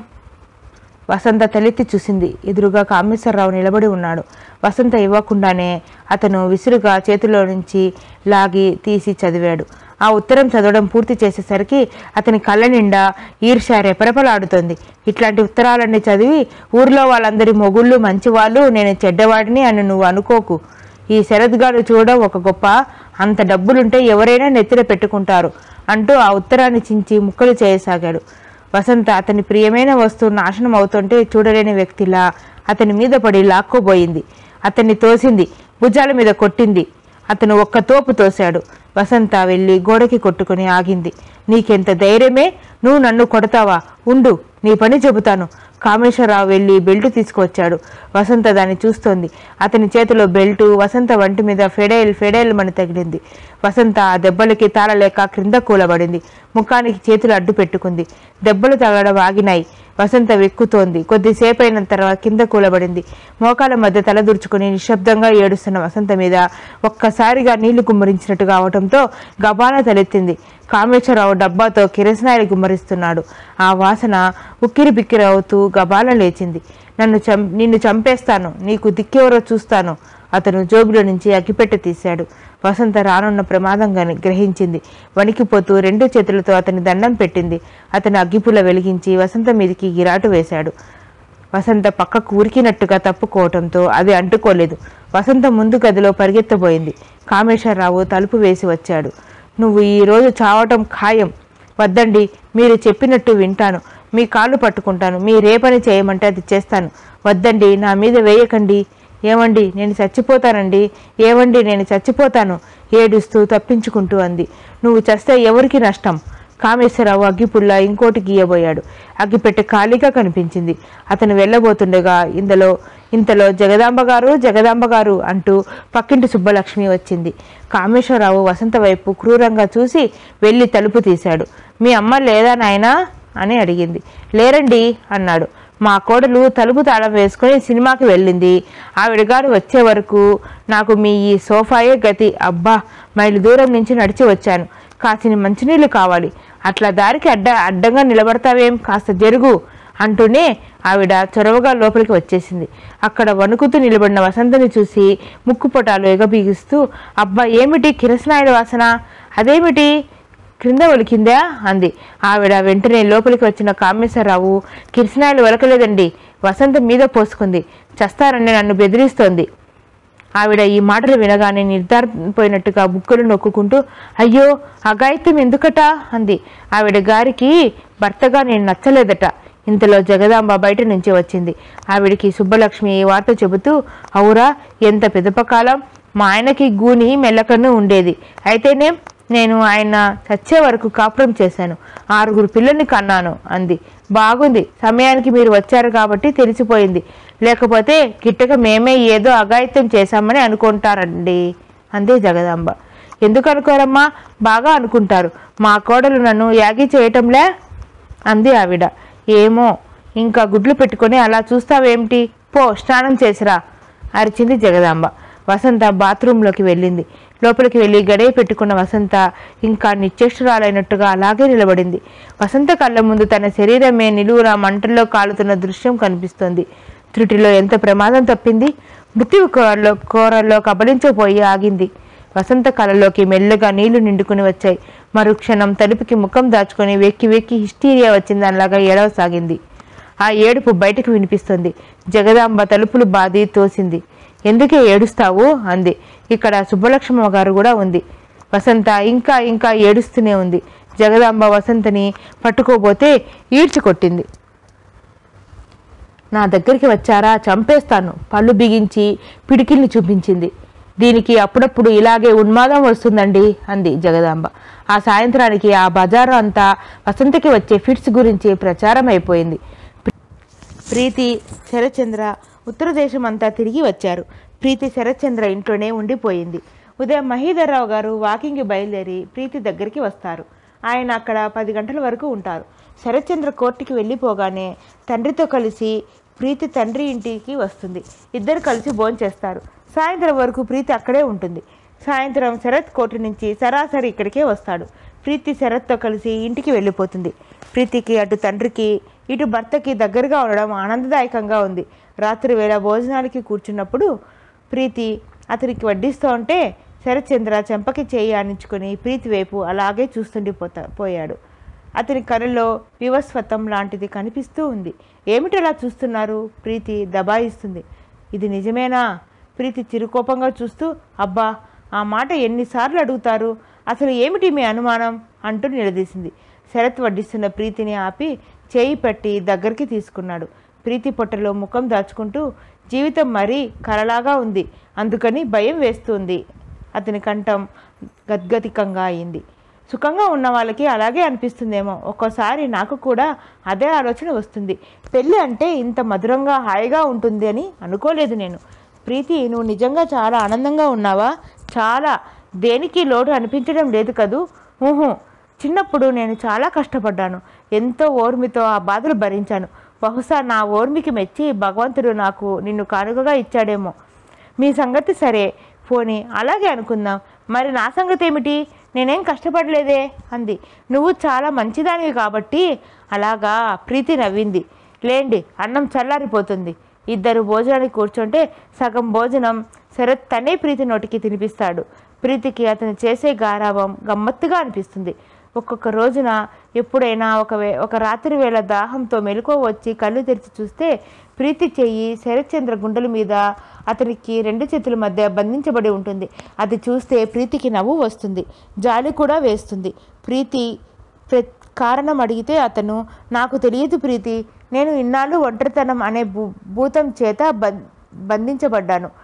వసంత తలెత్తి చూసింది ఎదురుగా కామేశ్వరరావు నిలబడి ఉన్నాడు వసంత ఇవ్వకుండానే అతను విసురుగా చేతిలో నుంచి లాగి తీసి చదివాడు ఆ ఉత్తరం చదవడం పూర్తి చేసేసరికి అతని కళ్ళ నిండా ఈర్ష్య రెపరెపలాడుతోంది ఇట్లాంటి ఉత్తరాలన్నీ చదివి ఊర్లో వాళ్ళందరి మొగుళ్ళు మంచివాళ్ళు నేను చెడ్డవాడిని అని నువ్వు అనుకోకు ఈ శరత్ గారు చూడడం ఒక గొప్ప అంత డబ్బులుంటే ఎవరైనా నెత్తిన పెట్టుకుంటారు అంటూ ఆ ఉత్తరాన్ని చించి ముక్కలు చేయసాగాడు వసంత అతని ప్రియమైన వస్తువు నాశనం అవుతుంటే చూడలేని వ్యక్తిలా అతని మీద పడి లాక్కోబోయింది అతన్ని తోసింది భుజాల మీద కొట్టింది అతను ఒక్క తోపు తోశాడు వసంత వెళ్ళి గోడకి కొట్టుకుని ఆగింది నీకెంత ధైర్యమే నువ్వు నన్ను కొడతావా ఉండు నీ పని చెబుతాను కామేశ్వరరావు వెళ్ళి బెల్ట్ తీసుకువచ్చాడు వసంత దాన్ని చూస్తోంది అతని చేతిలో బెల్టు వసంత వంటి మీద ఫెడైల్ ఫెడైల్ మని తగిలింది వసంత ఆ దెబ్బలకి తాళలేక క్రింద కూలబడింది ముఖానికి చేతులు అడ్డు పెట్టుకుంది దెబ్బలు తగలడం ఆగినాయి వసంత వెక్కుతోంది కొద్దిసేపు అయిన తర్వాత కింద కూలబడింది మోకాల మధ్య తలదుర్చుకుని నిశ్శబ్దంగా ఏడుస్తున్న వసంత మీద ఒక్కసారిగా నీళ్లు గుమ్మరించినట్టుగా అవటంతో గబాన తలెత్తింది కామేశ్వరరావు డబ్బాతో కిరసనాయిలు గుమ్మరిస్తున్నాడు ఆ వాసన ఉక్కిరి బిక్కిరి అవుతూ గబాల లేచింది నన్ను చం నిన్ను చంపేస్తాను నీకు దిక్కెవరో చూస్తాను అతను జోబులో నుంచి అగ్గిపెట్టె తీశాడు వసంత రానున్న ప్రమాదం గని గ్రహించింది వణికిపోతూ రెండు చేతులతో అతని దండం పెట్టింది అతను అగ్గిపుల్ల వెలిగించి వసంత మీదికి గిరాటు వేశాడు వసంత పక్కకు ఉరికినట్టుగా తప్పుకోవటంతో అది అంటుకోలేదు వసంత ముందు గదిలో పరిగెత్తబోయింది కామేశ్వరరావు తలుపు వేసి వచ్చాడు నువ్వు ఈ రోజు చావటం ఖాయం వద్దండి మీరు చెప్పినట్టు వింటాను మీ కాళ్ళు పట్టుకుంటాను మీ రేపని చేయమంటే అది చేస్తాను వద్దండి నా మీద వేయకండి ఏమండి నేను చచ్చిపోతానండి ఏమండి నేను చచ్చిపోతాను ఏడుస్తూ తప్పించుకుంటూ అంది నువ్వు చస్తే ఎవరికి నష్టం కామేశ్వరరావు అగ్గిపుల్ల ఇంకోటి గీయబోయాడు అగ్గిపెట్టె ఖాళీగా కనిపించింది అతను వెళ్ళబోతుండగా ఇందులో ఇంతలో జగదాంబ గారు జగదాంబ గారు అంటూ పక్కింటి సుబ్బలక్ష్మి వచ్చింది కామేశ్వరరావు వసంత వైపు క్రూరంగా చూసి వెళ్ళి తలుపు తీశాడు మీ అమ్మ లేదా నాయనా అని అడిగింది లేరండి అన్నాడు మా కోడలు తలుపు తాళం వేసుకొని సినిమాకి వెళ్ళింది ఆవిడ గారు వచ్చే వరకు నాకు మీ ఈ సోఫాయే గతి అబ్బా మైలు దూరం నుంచి నడిచి వచ్చాను కాసిన మంచినీళ్ళు కావాలి అట్లా దారికి అడ్డ అడ్డంగా నిలబడతావేం కాస్త జరుగు అంటూనే ఆవిడ చొరవగా లోపలికి వచ్చేసింది అక్కడ వణుకుతూ నిలబడిన వసంతని చూసి ముక్కు పొటాలు ఎగబీగిస్తూ అబ్బా ఏమిటి కిరసనాయుడు వాసన అదేమిటి క్రింద ఒలికిందా అంది ఆవిడ వెంటనే లోపలికి వచ్చిన కామేశ్వరరావు కిరసనాయలు ఒలకలేదండి వసంత మీద పోసుకుంది చస్తారని నన్ను బెదిరిస్తోంది ఆవిడ ఈ మాటలు వినగానే నిర్ధారపోయినట్టుగా బుక్కలు నొక్కుకుంటూ అయ్యో అఘాయిత్యం ఎందుకట అంది ఆవిడ గారికి భర్తగా నేను నచ్చలేదట ఇంతలో జగదాంబ బయట నుంచి వచ్చింది ఆవిడికి సుబ్బలక్ష్మి ఈ వార్త చెబుతూ అవురా ఎంత పెదపకాలం మా ఆయనకి గూని మెల్లకన్ను ఉండేది అయితేనేం నేను ఆయన చచ్చే వరకు కాపురం చేశాను ఆరుగురు పిల్లల్ని కన్నాను అంది బాగుంది సమయానికి మీరు వచ్చారు కాబట్టి తెలిసిపోయింది లేకపోతే గిట్టక మేమే ఏదో అఘాయిత్యం చేశామని అనుకుంటారండి అందే జగదాంబ ఎందుకు అనుకోరమ్మా బాగా అనుకుంటారు మా కోడలు నన్ను యాగి చేయటంలే అంది ఆవిడ ఏమో ఇంకా గుడ్లు పెట్టుకొని అలా చూస్తావేమిటి పో స్నానం చేసిరా అరిచింది జగదాంబ వసంత బాత్రూంలోకి వెళ్ళింది లోపలికి వెళ్ళి గడియ పెట్టుకున్న వసంత ఇంకా నిశ్చేష్టురాలైనట్టుగా అలాగే నిలబడింది వసంత కళ్ళ ముందు తన శరీరమే నిలువురా మంటల్లో కాలుతున్న దృశ్యం కనిపిస్తోంది త్రుటిలో ఎంత ప్రమాదం తప్పింది మృత్యు కోరల్లో కోరల్లో కబలించబోయి ఆగింది వసంత కళలోకి మెల్లగా నీళ్లు నిండుకుని వచ్చాయి మరుక్షణం తలుపుకి ముఖం దాచుకొని వెక్కి వెక్కి హిస్టీరియా వచ్చిందనలాగా ఏడవసాగింది ఆ ఏడుపు బయటకు వినిపిస్తుంది జగదాంబ తలుపులు బాది తోసింది ఎందుకే ఏడుస్తావు అంది ఇక్కడ సుబ్బలక్ష్మమ్మ గారు కూడా ఉంది వసంత ఇంకా ఇంకా ఏడుస్తూనే ఉంది జగదాంబ వసంతని పట్టుకోబోతే ఈడ్చుకొట్టింది నా దగ్గరికి వచ్చారా చంపేస్తాను పళ్ళు బిగించి పిడికిల్ని చూపించింది దీనికి అప్పుడప్పుడు ఇలాగే ఉన్మాదం వస్తుందండి అంది జగదాంబ ఆ సాయంత్రానికి ఆ బజారు అంతా వసంతకి వచ్చే ఫిట్స్ గురించి ప్రచారం అయిపోయింది ప్రీతి శరచంద్ర ఉత్తర దేశం అంతా తిరిగి వచ్చారు ప్రీతి శరత్చంద్ర ఇంట్లోనే ఉండిపోయింది ఉదయం మహీధర్రావు గారు వాకింగ్కి బయలుదేరి ప్రీతి దగ్గరికి వస్తారు ఆయన అక్కడ పది గంటల వరకు ఉంటారు శరత్చంద్ర కోర్టుకి వెళ్ళిపోగానే తండ్రితో కలిసి ప్రీతి తండ్రి ఇంటికి వస్తుంది ఇద్దరు కలిసి భోంచేస్తారు సాయంత్రం వరకు ప్రీతి అక్కడే ఉంటుంది సాయంత్రం శరత్ కోర్టు నుంచి సరాసరి ఇక్కడికే వస్తాడు ప్రీతి శరత్తో కలిసి ఇంటికి వెళ్ళిపోతుంది ప్రీతికి అటు తండ్రికి ఇటు భర్తకి దగ్గరగా ఉండడం ఆనందదాయకంగా ఉంది రాత్రి వేళ భోజనాలకి కూర్చున్నప్పుడు ప్రీతి అతనికి వడ్డిస్తూ ఉంటే శరత్చంద్ర చెంపకి చేయి ఆనించుకొని ప్రీతి వైపు అలాగే చూస్తుండిపోతా పోయాడు అతని కళ్ళలో వివస్వతం లాంటిది కనిపిస్తూ ఉంది ఏమిటలా చూస్తున్నారు ప్రీతి దబాయిస్తుంది ఇది నిజమేనా ప్రీతి చిరుకోపంగా చూస్తూ అబ్బా ఆ మాట ఎన్నిసార్లు అడుగుతారు అసలు ఏమిటి మీ అనుమానం అంటూ నిలదీసింది శరత్ వడ్డిస్తున్న ప్రీతిని ఆపి చేయి పెట్టి దగ్గరికి తీసుకున్నాడు ప్రీతి పొట్టలో ముఖం దాచుకుంటూ జీవితం మరీ కలలాగా ఉంది అందుకని భయం వేస్తుంది అతని కంఠం గద్గతికంగా అయింది సుఖంగా ఉన్న వాళ్ళకి అలాగే అనిపిస్తుందేమో ఒక్కోసారి నాకు కూడా అదే ఆలోచన వస్తుంది పెళ్ళి అంటే ఇంత మధురంగా హాయిగా ఉంటుంది అని అనుకోలేదు నేను ప్రీతి నువ్వు నిజంగా చాలా ఆనందంగా ఉన్నావా చాలా దేనికి లోటు అనిపించడం లేదు కదూ ఊహు చిన్నప్పుడు నేను చాలా కష్టపడ్డాను ఎంతో ఓర్మితో ఆ బాధలు భరించాను బహుశా నా ఓర్మికి మెచ్చి భగవంతుడు నాకు నిన్ను కానుకగా ఇచ్చాడేమో మీ సంగతి సరే పోనీ అలాగే అనుకుందాం మరి నా సంగతి ఏమిటి నేనేం కష్టపడలేదే అంది నువ్వు చాలా మంచిదానివి కాబట్టి అలాగా ప్రీతి నవ్వింది లేండి అన్నం చల్లారిపోతుంది ఇద్దరు భోజనానికి కూర్చుంటే సగం భోజనం శరత్ తనే ప్రీతి నోటికి తినిపిస్తాడు ప్రీతికి అతను చేసే గారాభం గమ్మత్తుగా అనిపిస్తుంది ఒక్కొక్క రోజున ఎప్పుడైనా ఒక వే ఒక రాత్రి వేళ దాహంతో మెలకువ వచ్చి కళ్ళు తెరిచి చూస్తే ప్రీతి చెయ్యి శరత్చంద్ర గుండెల మీద అతనికి రెండు చేతుల మధ్య బంధించబడి ఉంటుంది అది చూస్తే ప్రీతికి నవ్వు వస్తుంది జాలి కూడా వేస్తుంది ప్రీతి ప్ర కారణం అడిగితే అతను నాకు తెలియదు ప్రీతి నేను ఇన్నాళ్ళు ఒంటరితనం అనే భూ భూతం చేత బం బంధించబడ్డాను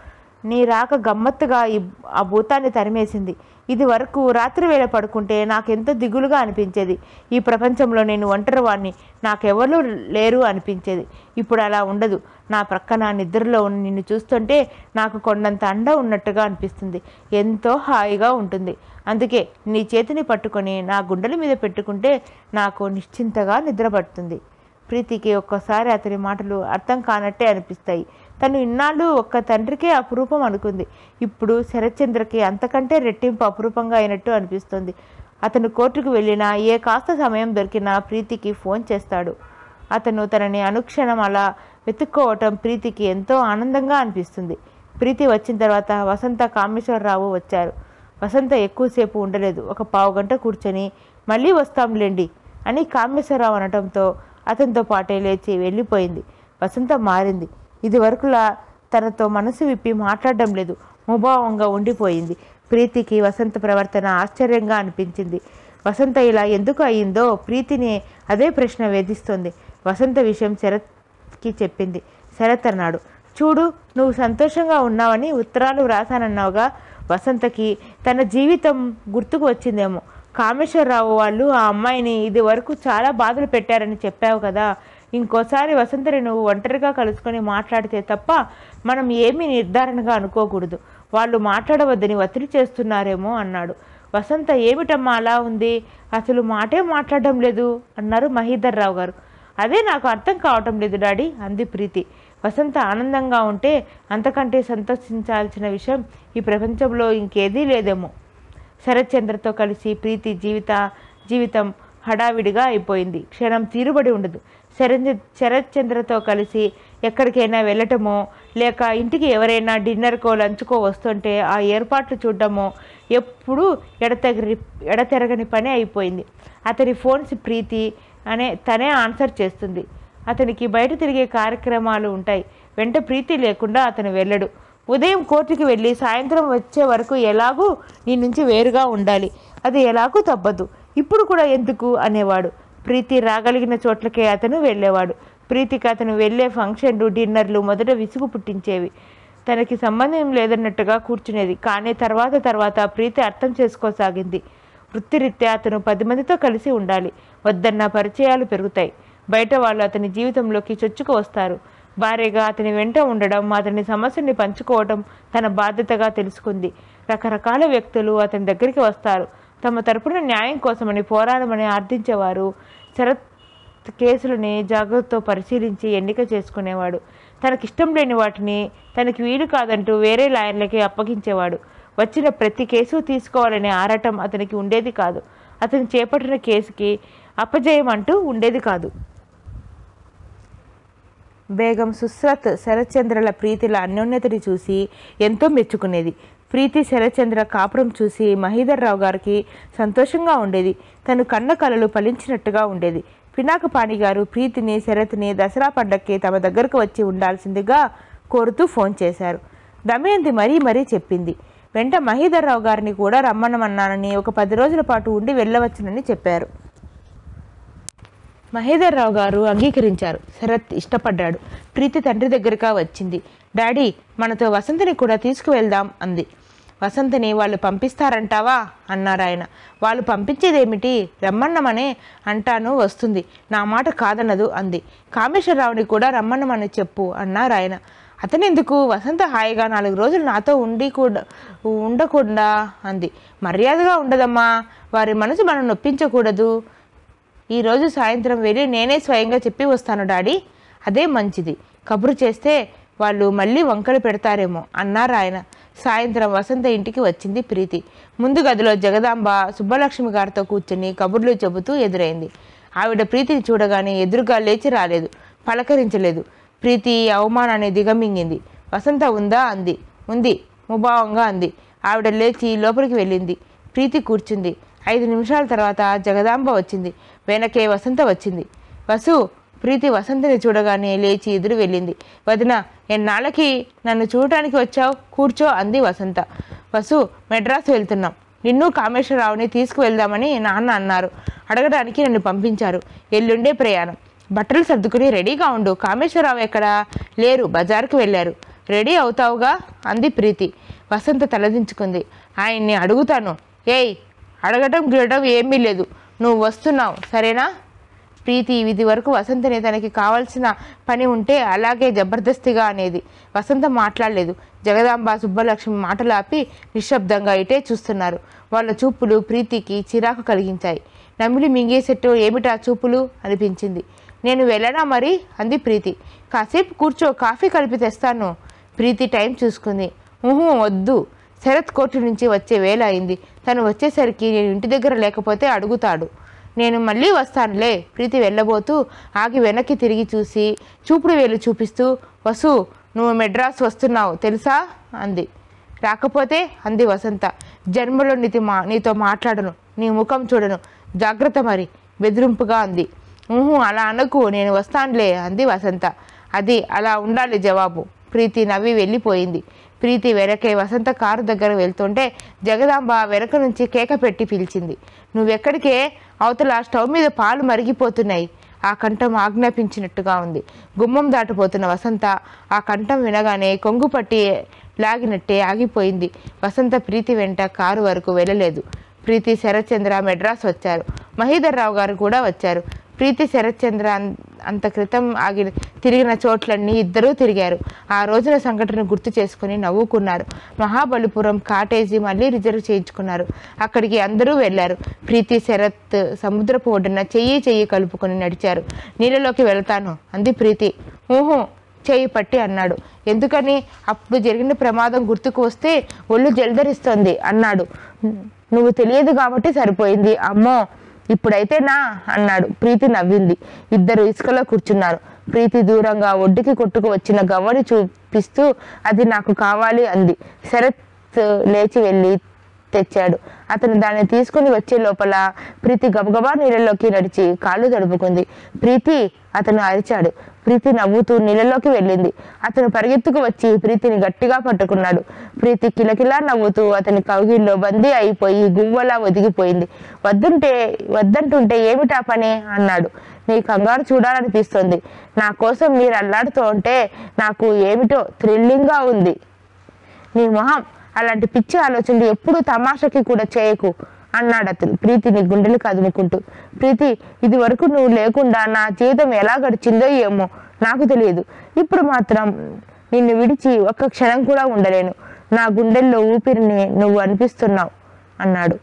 నీ రాక గమ్మత్తుగా ఈ ఆ భూతాన్ని తరిమేసింది ఇది వరకు రాత్రి వేళ పడుకుంటే నాకెంతో దిగులుగా అనిపించేది ఈ ప్రపంచంలో నేను ఒంటరి వాడిని నాకెవరు లేరు అనిపించేది ఇప్పుడు అలా ఉండదు నా ప్రక్కన నిద్రలో ఉన్న నిన్ను చూస్తుంటే నాకు కొండంత అండ ఉన్నట్టుగా అనిపిస్తుంది ఎంతో హాయిగా ఉంటుంది అందుకే నీ చేతిని పట్టుకొని నా గుండెల మీద పెట్టుకుంటే నాకు నిశ్చింతగా నిద్ర పడుతుంది ప్రీతికి ఒక్కసారి అతని మాటలు అర్థం కానట్టే అనిపిస్తాయి తను ఇన్నాళ్ళు ఒక్క తండ్రికే అపురూపం అనుకుంది ఇప్పుడు శరత్చంద్రకి అంతకంటే రెట్టింపు అపురూపంగా అయినట్టు అనిపిస్తుంది అతను కోర్టుకు వెళ్ళినా ఏ కాస్త సమయం దొరికినా ప్రీతికి ఫోన్ చేస్తాడు అతను తనని అనుక్షణం అలా వెతుక్కోవటం ప్రీతికి ఎంతో ఆనందంగా అనిపిస్తుంది ప్రీతి వచ్చిన తర్వాత వసంత కామేశ్వరరావు వచ్చారు వసంత ఎక్కువసేపు ఉండలేదు ఒక పావు గంట కూర్చొని మళ్ళీ వస్తాంలేండి అని కామేశ్వరరావు అనటంతో అతనితో పాటే లేచి వెళ్ళిపోయింది వసంత మారింది ఇది వరకులా తనతో మనసు విప్పి మాట్లాడడం లేదు ముభావంగా ఉండిపోయింది ప్రీతికి వసంత ప్రవర్తన ఆశ్చర్యంగా అనిపించింది వసంత ఇలా ఎందుకు అయ్యిందో ప్రీతిని అదే ప్రశ్న వేధిస్తోంది వసంత విషయం శరత్కి చెప్పింది శరత్ అన్నాడు చూడు నువ్వు సంతోషంగా ఉన్నావని ఉత్తరాలు వ్రాసానన్నావుగా వసంతకి తన జీవితం గుర్తుకు వచ్చిందేమో కామేశ్వరరావు వాళ్ళు ఆ అమ్మాయిని ఇది వరకు చాలా బాధలు పెట్టారని చెప్పావు కదా ఇంకోసారి వసంతని నువ్వు ఒంటరిగా కలుసుకొని మాట్లాడితే తప్ప మనం ఏమీ నిర్ధారణగా అనుకోకూడదు వాళ్ళు మాట్లాడవద్దని ఒత్తిడి చేస్తున్నారేమో అన్నాడు వసంత ఏమిటమ్మా అలా ఉంది అసలు మాటే మాట్లాడడం లేదు అన్నారు మహీధర్ రావు గారు అదే నాకు అర్థం కావటం లేదు డాడీ అంది ప్రీతి వసంత ఆనందంగా ఉంటే అంతకంటే సంతోషించాల్సిన విషయం ఈ ప్రపంచంలో ఇంకేదీ లేదేమో శరత్చంద్రతో కలిసి ప్రీతి జీవిత జీవితం హడావిడిగా అయిపోయింది క్షణం తీరుబడి ఉండదు శరంజ శరత్చంద్రతో కలిసి ఎక్కడికైనా వెళ్ళటమో లేక ఇంటికి ఎవరైనా డిన్నర్కో లంచ్కో వస్తుంటే ఆ ఏర్పాట్లు చూడటమో ఎప్పుడూ ఎడతెగని ఎడతెరగని పని అయిపోయింది అతని ఫోన్స్ ప్రీతి అనే తనే ఆన్సర్ చేస్తుంది అతనికి బయట తిరిగే కార్యక్రమాలు ఉంటాయి వెంట ప్రీతి లేకుండా అతను వెళ్ళడు ఉదయం కోర్టుకి వెళ్ళి సాయంత్రం వచ్చే వరకు ఎలాగూ నీ నుంచి వేరుగా ఉండాలి అది ఎలాగూ తప్పదు ఇప్పుడు కూడా ఎందుకు అనేవాడు ప్రీతి రాగలిగిన చోట్లకే అతను వెళ్ళేవాడు ప్రీతికి అతను వెళ్ళే ఫంక్షన్లు డిన్నర్లు మొదట విసుగు పుట్టించేవి తనకి సంబంధం లేదన్నట్టుగా కూర్చునేది కానీ తర్వాత తర్వాత ప్రీతి అర్థం చేసుకోసాగింది వృత్తిరీత్యా అతను పది మందితో కలిసి ఉండాలి వద్దన్న పరిచయాలు పెరుగుతాయి బయట వాళ్ళు అతని జీవితంలోకి చొచ్చుకు వస్తారు భార్యగా అతని వెంట ఉండడం అతని సమస్యని పంచుకోవడం తన బాధ్యతగా తెలుసుకుంది రకరకాల వ్యక్తులు అతని దగ్గరికి వస్తారు తమ తరపున న్యాయం కోసమని పోరాడమని ఆర్థించేవారు శరత్ కేసులని జాగ్రత్తతో పరిశీలించి ఎన్నిక చేసుకునేవాడు తనకిష్టం లేని వాటిని తనకి వీలు కాదంటూ వేరే లాయర్లకి అప్పగించేవాడు వచ్చిన ప్రతి కేసు తీసుకోవాలనే ఆరాటం అతనికి ఉండేది కాదు అతను చేపట్టిన కేసుకి అపజయం అంటూ ఉండేది కాదు బేగం సుస్రత్ శరత్చంద్రల ప్రీతిల అన్యోన్యతని చూసి ఎంతో మెచ్చుకునేది ప్రీతి శరత్చంద్ర కాపురం చూసి మహీధర్ రావు గారికి సంతోషంగా ఉండేది తను కన్న కలలు ఫలించినట్టుగా ఉండేది పినాకపాణి గారు ప్రీతిని శరత్ని దసరా పండక్కి తమ దగ్గరకు వచ్చి ఉండాల్సిందిగా కోరుతూ ఫోన్ చేశారు దమయంతి మరీ మరీ చెప్పింది వెంట మహీధర్ రావు గారిని కూడా రమ్మనమన్నానని ఒక పది రోజుల పాటు ఉండి వెళ్ళవచ్చునని చెప్పారు మహేదర్ రావు గారు అంగీకరించారు శరత్ ఇష్టపడ్డాడు ప్రీతి తండ్రి దగ్గరగా వచ్చింది డాడీ మనతో వసంతని కూడా తీసుకువెళ్దాం అంది వసంతని వాళ్ళు పంపిస్తారంటావా అన్నారు ఆయన వాళ్ళు పంపించేదేమిటి రమ్మన్నమనే అంటాను వస్తుంది నా మాట కాదనదు అంది కామేశ్వరరావుని కూడా రమ్మన్నమని చెప్పు అన్నారు ఆయన అతనెందుకు వసంత హాయిగా నాలుగు రోజులు నాతో ఉండి కూడా ఉండకుండా అంది మర్యాదగా ఉండదమ్మా వారి మనసు మనం నొప్పించకూడదు ఈరోజు సాయంత్రం వెళ్ళి నేనే స్వయంగా చెప్పి వస్తాను డాడీ అదే మంచిది కబురు చేస్తే వాళ్ళు మళ్ళీ వంకలు పెడతారేమో అన్నారు ఆయన సాయంత్రం వసంత ఇంటికి వచ్చింది ప్రీతి ముందు గదిలో జగదాంబ సుబ్బలక్ష్మి గారితో కూర్చుని కబుర్లు చెబుతూ ఎదురైంది ఆవిడ ప్రీతిని చూడగానే ఎదురుగా లేచి రాలేదు పలకరించలేదు ప్రీతి ఈ అవమానాన్ని దిగమింగింది వసంత ఉందా అంది ఉంది ముభావంగా అంది ఆవిడ లేచి లోపలికి వెళ్ళింది ప్రీతి కూర్చుంది ఐదు నిమిషాల తర్వాత జగదాంబ వచ్చింది వెనకే వసంత వచ్చింది వసు ప్రీతి వసంతని చూడగానే లేచి ఎదురు వెళ్ళింది వదిన ఎన్నాళ్ళకి నన్ను చూడటానికి వచ్చావు కూర్చో అంది వసంత వసు మెడ్రాస్ వెళ్తున్నాం నిన్ను కామేశ్వరరావుని తీసుకువెళ్దామని నాన్న అన్నారు అడగడానికి నన్ను పంపించారు ఎల్లుండే ప్రయాణం బట్టలు సర్దుకుని రెడీగా ఉండు కామేశ్వరరావు ఎక్కడా లేరు బజార్కి వెళ్ళారు రెడీ అవుతావుగా అంది ప్రీతి వసంత తలదించుకుంది ఆయన్ని అడుగుతాను ఏయ్ అడగటం గిడటం ఏమీ లేదు నువ్వు వస్తున్నావు సరేనా ప్రీతి ఇది వరకు వసంతని తనకి కావాల్సిన పని ఉంటే అలాగే జబర్దస్తిగా అనేది వసంత మాట్లాడలేదు జగదాంబ సుబ్బలక్ష్మి మాటలు ఆపి నిశ్శబ్దంగా ఇటే చూస్తున్నారు వాళ్ళ చూపులు ప్రీతికి చిరాకు కలిగించాయి నమిలి మింగేసెట్టు ఏమిటా చూపులు అనిపించింది నేను వెళ్ళనా మరి అంది ప్రీతి కాసేపు కూర్చో కాఫీ కలిపి తెస్తాను ప్రీతి టైం చూసుకుంది ఊహు వద్దు శరత్ కోర్టు నుంచి వచ్చే వేళ అయింది తను వచ్చేసరికి నేను ఇంటి దగ్గర లేకపోతే అడుగుతాడు నేను మళ్ళీ వస్తానులే ప్రీతి వెళ్ళబోతూ ఆగి వెనక్కి తిరిగి చూసి చూపుడు వేలు చూపిస్తూ వసు నువ్వు మెడ్రాస్ వస్తున్నావు తెలుసా అంది రాకపోతే అంది వసంత జన్మలో నీతి మా నీతో మాట్లాడను నీ ముఖం చూడను జాగ్రత్త మరి బెదిరింపుగా అంది ఊహు అలా అనకు నేను వస్తానులే అంది వసంత అది అలా ఉండాలి జవాబు ప్రీతి నవ్వి వెళ్ళిపోయింది ప్రీతి వెనకే వసంత కారు దగ్గర వెళ్తుంటే జగదాంబ వెనక నుంచి కేక పెట్టి పిలిచింది నువ్వెక్కడికే అవతల స్టవ్ మీద పాలు మరిగిపోతున్నాయి ఆ కంఠం ఆజ్ఞాపించినట్టుగా ఉంది గుమ్మం దాటిపోతున్న వసంత ఆ కంఠం వినగానే కొంగు పట్టి లాగినట్టే ఆగిపోయింది వసంత ప్రీతి వెంట కారు వరకు వెళ్ళలేదు ప్రీతి శరత్చంద్ర మెడ్రాస్ వచ్చారు మహీధర్ రావు గారు కూడా వచ్చారు ప్రీతి శరత్చంద్ర అన్- అంత క్రితం ఆగి తిరిగిన చోట్లన్నీ ఇద్దరూ తిరిగారు ఆ రోజున సంఘటన గుర్తు చేసుకుని నవ్వుకున్నారు మహాబలిపురం కాటేజీ మళ్ళీ రిజర్వ్ చేయించుకున్నారు అక్కడికి అందరూ వెళ్ళారు ప్రీతి శరత్ సముద్రపు ఒడ్డున చెయ్యి చెయ్యి కలుపుకొని నడిచారు నీళ్ళలోకి వెళ్తాను అంది ప్రీతి ఊహు చేయి పట్టి అన్నాడు ఎందుకని అప్పుడు జరిగిన ప్రమాదం గుర్తుకు వస్తే ఒళ్ళు జలధరిస్తోంది అన్నాడు నువ్వు తెలియదు కాబట్టి సరిపోయింది అమ్మో ఇప్పుడైతే నా అన్నాడు ప్రీతి నవ్వింది ఇద్దరు ఇసుకలో కూర్చున్నారు ప్రీతి దూరంగా ఒడ్డుకి కొట్టుకు వచ్చిన గవ్వని చూపిస్తూ అది నాకు కావాలి అంది శరత్ లేచి వెళ్ళి తెచ్చాడు అతను దాన్ని తీసుకుని వచ్చే లోపల ప్రీతి గబగబా నీళ్ళలోకి నడిచి కాళ్ళు తడుపుకుంది ప్రీతి అతను అరిచాడు ప్రీతి నవ్వుతూ నీళ్ళలోకి వెళ్ళింది అతను పరిగెత్తుకు వచ్చి ప్రీతిని గట్టిగా పట్టుకున్నాడు ప్రీతి కిలకిలా నవ్వుతూ అతని కౌగిల్లో బందీ అయిపోయి గువ్వలా ఒదిగిపోయింది వద్దుంటే వద్దంటుంటే ఏమిటా పని అన్నాడు నీ కంగారు చూడాలనిపిస్తుంది నా కోసం మీరు అల్లాడుతూ ఉంటే నాకు ఏమిటో థ్రిల్లింగ్గా ఉంది నీ మొహం అలాంటి పిచ్చి ఆలోచనలు ఎప్పుడు తమాషకి కూడా చేయకు అన్నాడు అతను ప్రీతిని గుండెలు కదుముకుంటూ ప్రీతి ఇది వరకు నువ్వు లేకుండా నా జీవితం ఎలా గడిచిందో ఏమో నాకు తెలియదు ఇప్పుడు మాత్రం నిన్ను విడిచి ఒక్క క్షణం కూడా ఉండలేను నా గుండెల్లో ఊపిరిని నువ్వు అనిపిస్తున్నావు అన్నాడు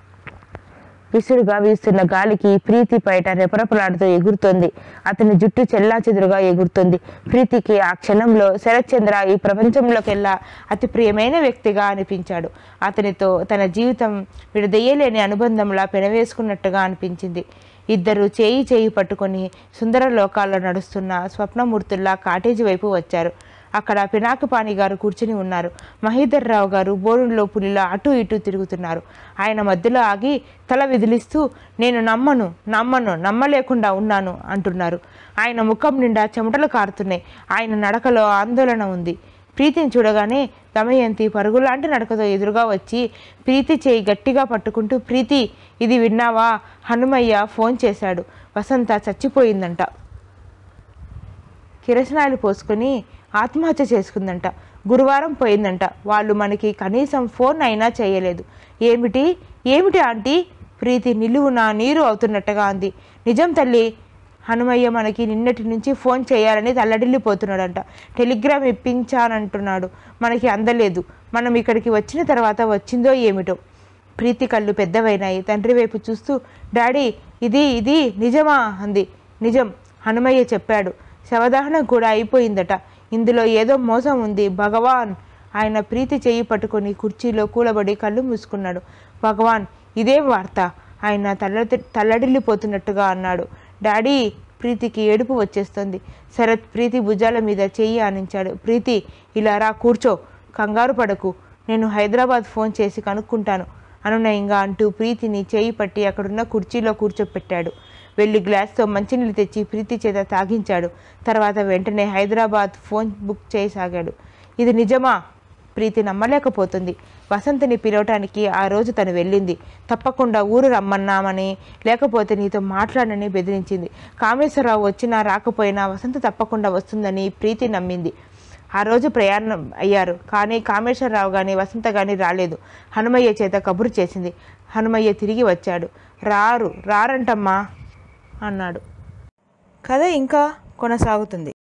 విసురుగా వీస్తున్న గాలికి ప్రీతి బయట రెపరెపలాడుతూ ఎగురుతోంది అతని జుట్టు చెల్లా చెదురుగా ఎగురుతుంది ప్రీతికి ఆ క్షణంలో శరత్చంద్ర ఈ ప్రపంచంలోకెల్లా అతి ప్రియమైన వ్యక్తిగా అనిపించాడు అతనితో తన జీవితం విడదీయలేని అనుబంధంలా పెనవేసుకున్నట్టుగా అనిపించింది ఇద్దరు చేయి చేయి పట్టుకొని సుందర లోకాల్లో నడుస్తున్న స్వప్నమూర్తుల్లా కాటేజీ వైపు వచ్చారు అక్కడ పినాకపాణి గారు కూర్చుని ఉన్నారు మహీధర్ రావు గారు బోరులో పులిలా అటు ఇటు తిరుగుతున్నారు ఆయన మధ్యలో ఆగి తల విదిలిస్తూ నేను నమ్మను నమ్మను నమ్మలేకుండా ఉన్నాను అంటున్నారు ఆయన ముఖం నిండా చెమటలు కారుతున్నాయి ఆయన నడకలో ఆందోళన ఉంది ప్రీతిని చూడగానే దమయంతి పరుగులాంటి నడకతో ఎదురుగా వచ్చి ప్రీతి చేయి గట్టిగా పట్టుకుంటూ ప్రీతి ఇది విన్నావా హనుమయ్య ఫోన్ చేశాడు వసంత చచ్చిపోయిందంట కిరసనాయలు పోసుకొని ఆత్మహత్య చేసుకుందంట గురువారం పోయిందంట వాళ్ళు మనకి కనీసం ఫోన్ అయినా చేయలేదు ఏమిటి ఏమిటి ఆంటీ ప్రీతి నిలువున నీరు అవుతున్నట్టుగా అంది నిజం తల్లి హనుమయ్య మనకి నిన్నటి నుంచి ఫోన్ చేయాలని తల్లడిల్లిపోతున్నాడంట టెలిగ్రామ్ ఇప్పించానంటున్నాడు మనకి అందలేదు మనం ఇక్కడికి వచ్చిన తర్వాత వచ్చిందో ఏమిటో ప్రీతి కళ్ళు పెద్దవైనాయి తండ్రి వైపు చూస్తూ డాడీ ఇది ఇది నిజమా అంది నిజం హనుమయ్య చెప్పాడు శవదహనం కూడా అయిపోయిందట ఇందులో ఏదో మోసం ఉంది భగవాన్ ఆయన ప్రీతి చెయ్యి పట్టుకొని కుర్చీలో కూలబడి కళ్ళు మూసుకున్నాడు భగవాన్ ఇదేం వార్త ఆయన తల్ల తల్లడిల్లిపోతున్నట్టుగా అన్నాడు డాడీ ప్రీతికి ఏడుపు వచ్చేస్తుంది శరత్ ప్రీతి భుజాల మీద చెయ్యి ఆనించాడు ప్రీతి ఇలా రా కూర్చో కంగారు పడకు నేను హైదరాబాద్ ఫోన్ చేసి కనుక్కుంటాను అనునయంగా అంటూ ప్రీతిని చేయి పట్టి అక్కడున్న కుర్చీలో కూర్చోపెట్టాడు వెళ్ళి గ్లాస్తో మంచినీళ్ళు తెచ్చి ప్రీతి చేత తాగించాడు తర్వాత వెంటనే హైదరాబాద్ ఫోన్ బుక్ చేయసాగాడు ఇది నిజమా ప్రీతి నమ్మలేకపోతుంది వసంతని పిలవటానికి ఆ రోజు తను వెళ్ళింది తప్పకుండా ఊరు రమ్మన్నామని లేకపోతే నీతో మాట్లాడనని బెదిరించింది కామేశ్వరరావు వచ్చినా రాకపోయినా వసంత తప్పకుండా వస్తుందని ప్రీతి నమ్మింది ఆ రోజు ప్రయాణం అయ్యారు కానీ కామేశ్వరరావు కానీ వసంత కానీ రాలేదు హనుమయ్య చేత కబురు చేసింది హనుమయ్య తిరిగి వచ్చాడు రారు రారంటమ్మా అన్నాడు కథ ఇంకా కొనసాగుతుంది